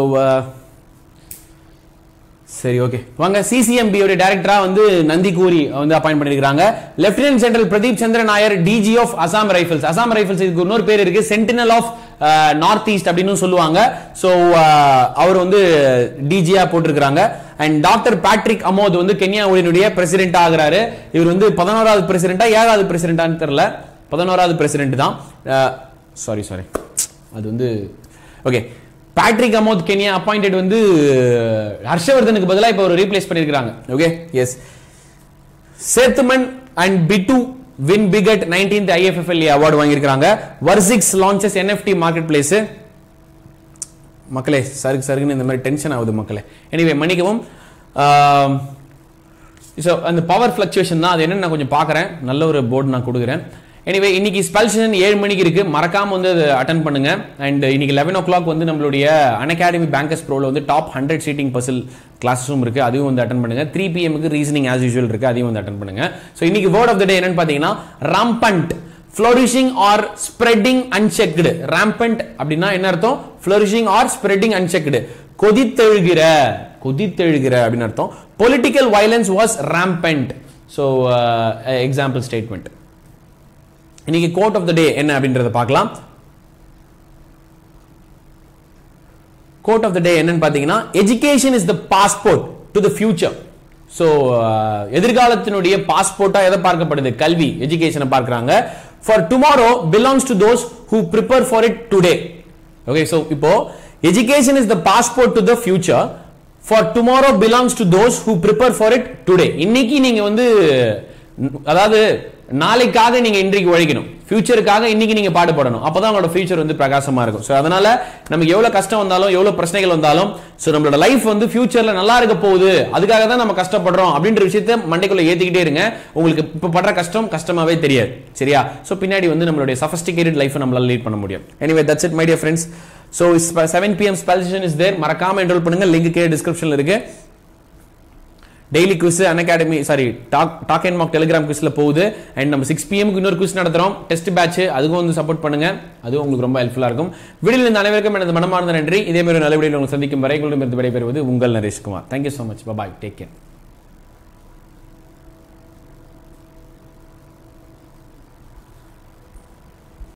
சரி ஓகே வாங்க சிசிஎம்பி உடைய டைரக்டரா வந்து நந்தி கூரி வந்து அப்பாயிண்ட் பண்ணிருக்காங்க lieutenant general Pradeep Chandra Nair DG of Assam rifles Assam rifles இதுக்கு இன்னொரு பேர் இருக்கு சென்டினல் ஆஃப் நார்த் ஈஸ்ட் அப்படின்னு சொல்லுவாங்க ஸோ அவர் வந்து டிஜியா போட்டிருக்கிறாங்க அண்ட் டாக்டர் பேட்ரிக் அமோத் வந்து கென்யாவுடைய பிரசிடென்ட் ஆகுறாரு இவர் வந்து பதினோராவது பிரசிடென்டா ஏழாவது பிரசிடென்டான்னு தெரியல பதினோராவது பிரசிடென்ட் தான் சாரி சாரி அது வந்து okay Patrick Amoth Kenya appointed வந்து ஹர்ஷவர்தனுக்கு பதிலாக இப்போ ஒரு ரீப்ளேஸ் பண்ணியிருக்காங்க okay yes Sethuman and Pittu win big nineteenth IFFL award வாங்கியிருக்காங்க WazirX launches NFT market place மக்களே சருக்கு சருக்குன்னு இந்த மாதிரி டென்ஷன் ஆகுது மக்களே எனிவே மன்னிக்கவும் ஸோ அந்த பவர் ஃப்ளக்சுவேஷன் தான் அது என்னன்னு நான் கொஞ்சம் பார்க்குறேன் நல்ல ஒரு போர்டு நான் கொடுக்குறேன் எனிவே இன்னைக்கு ஸ்பெல் செஷன் ஏழு மணிக்கு இருக்கு மறக்காம வந்து அதை அட்டன் பண்ணுங்க அண்ட் இன்னைக்கு லெவன் ஓ கிளாக் வந்து நம்மளுடைய அன்அகாடமி பேங்கர்ஸ் ப்ரோல வந்து டாப் ஹண்ட்ரட் சீட்டிங் பசில் கிளாஸஸும் இருக்கு அதையும் வந்து அட்டன் பண்ணுங்க த்ரீ பிஎம்க்கு ரீசனிங் ஆஸ் யூஸ்வல் இருக்கு அதையும் வந்து அட்டன் பண்ணுங்க ஸோ இன்னைக்கு வேர்ட் ஆஃப் த டே என்னன்னு பார்த்தீங்கன்னா rampant flourishing or spreading unchecked rampant அப்படின்னா என்ன அர்த்தம் ஃப்ளோரிஷிங் ஆர் ஸ்ப்ரெட்டிங் அன்செக்டு கொதித்தெழுகிற கொதித்தெழுகிற அப்படின்னு அர்த்தம் political violence was rampant so example statement இன்னைக்கு கோட் ஆஃப் த டே என்ன அப்படின்றத பார்க்கலாம் கோட் ஆஃப் த டே என்னன்னு பார்த்தீங்கன்னா education is the passport to the future so எதிர்காலத்தினுடைய பாஸ்போர்ட்டா எதை பார்க்கப்படுது கல்வி எஜுகேஷனை பார்க்கறாங்க for tomorrow belongs to those who prepare for it today okay so இப்போ education is the passport to the future for tomorrow belongs to those who prepare for it today இன்னைக்கு நீங்க வந்து அதாவது நாளைக்காக நீங்க இன்றைக்கு உழைக்கணும் ஃபியூச்சருக்காக இன்னைக்கு நீங்க பாடுபடணும் அப்பதான் உங்களோட ஃபியூச்சர் வந்து பிரகாசமா இருக்கும் ஸோ அதனால நமக்கு எவ்வளவு கஷ்டம் வந்தாலும் எவ்வளவு பிரச்சனைகள் வந்தாலும் ஸோ நம்மளோட லைஃப் வந்து ஃபியூச்சர்ல நல்லா இருக்க போகுது அதுக்காக தான் நம்ம கஷ்டப்படுறோம் அப்படின்ற விஷயத்த மண்டைக்குள்ள ஏத்திக்கிட்டே இருங்க உங்களுக்கு இப்ப படுற கஷ்டம் கஷ்டமாவே தெரியாது சரியா ஸோ பின்னாடி வந்து நம்மளுடைய சஃபஸ்டிகேட்டட் லைஃப் நம்மளால லீட் பண்ண முடியும் anyway that's it my dear friends so seven PM spell session is there மறக்காம என்ரோல் பண்ணுங்க லிங்க் கீழே டிஸ்கிரிப்ஷன்ல இருக்கு daily quiz Unacademy sorry talk talk and mock telegram குவிஸ்ல போகுது அண்ட் நம்ம சிக்ஸ் பிஎம்க்கு இன்னொரு குவிஸ் நடத்துறோம் டெஸ்ட் பேட்ச் அதுக்கும் வந்து சப்போர்ட் பண்ணுங்க அதுவும் உங்களுக்கு ரொம்ப ஹெல்ப்ஃபுல்லா இருக்கும் வீடியோவில் இந்த அனைவருக்கும் எனது மனமார்ந்த நன்றி இதே மாதிரி நல்ல வீடியோ உங்களுக்கு சந்திக்கும் வரை உங்களிடமிருந்து விடைபெறுவது உங்கள் Nareshkumar thank you so much bye take care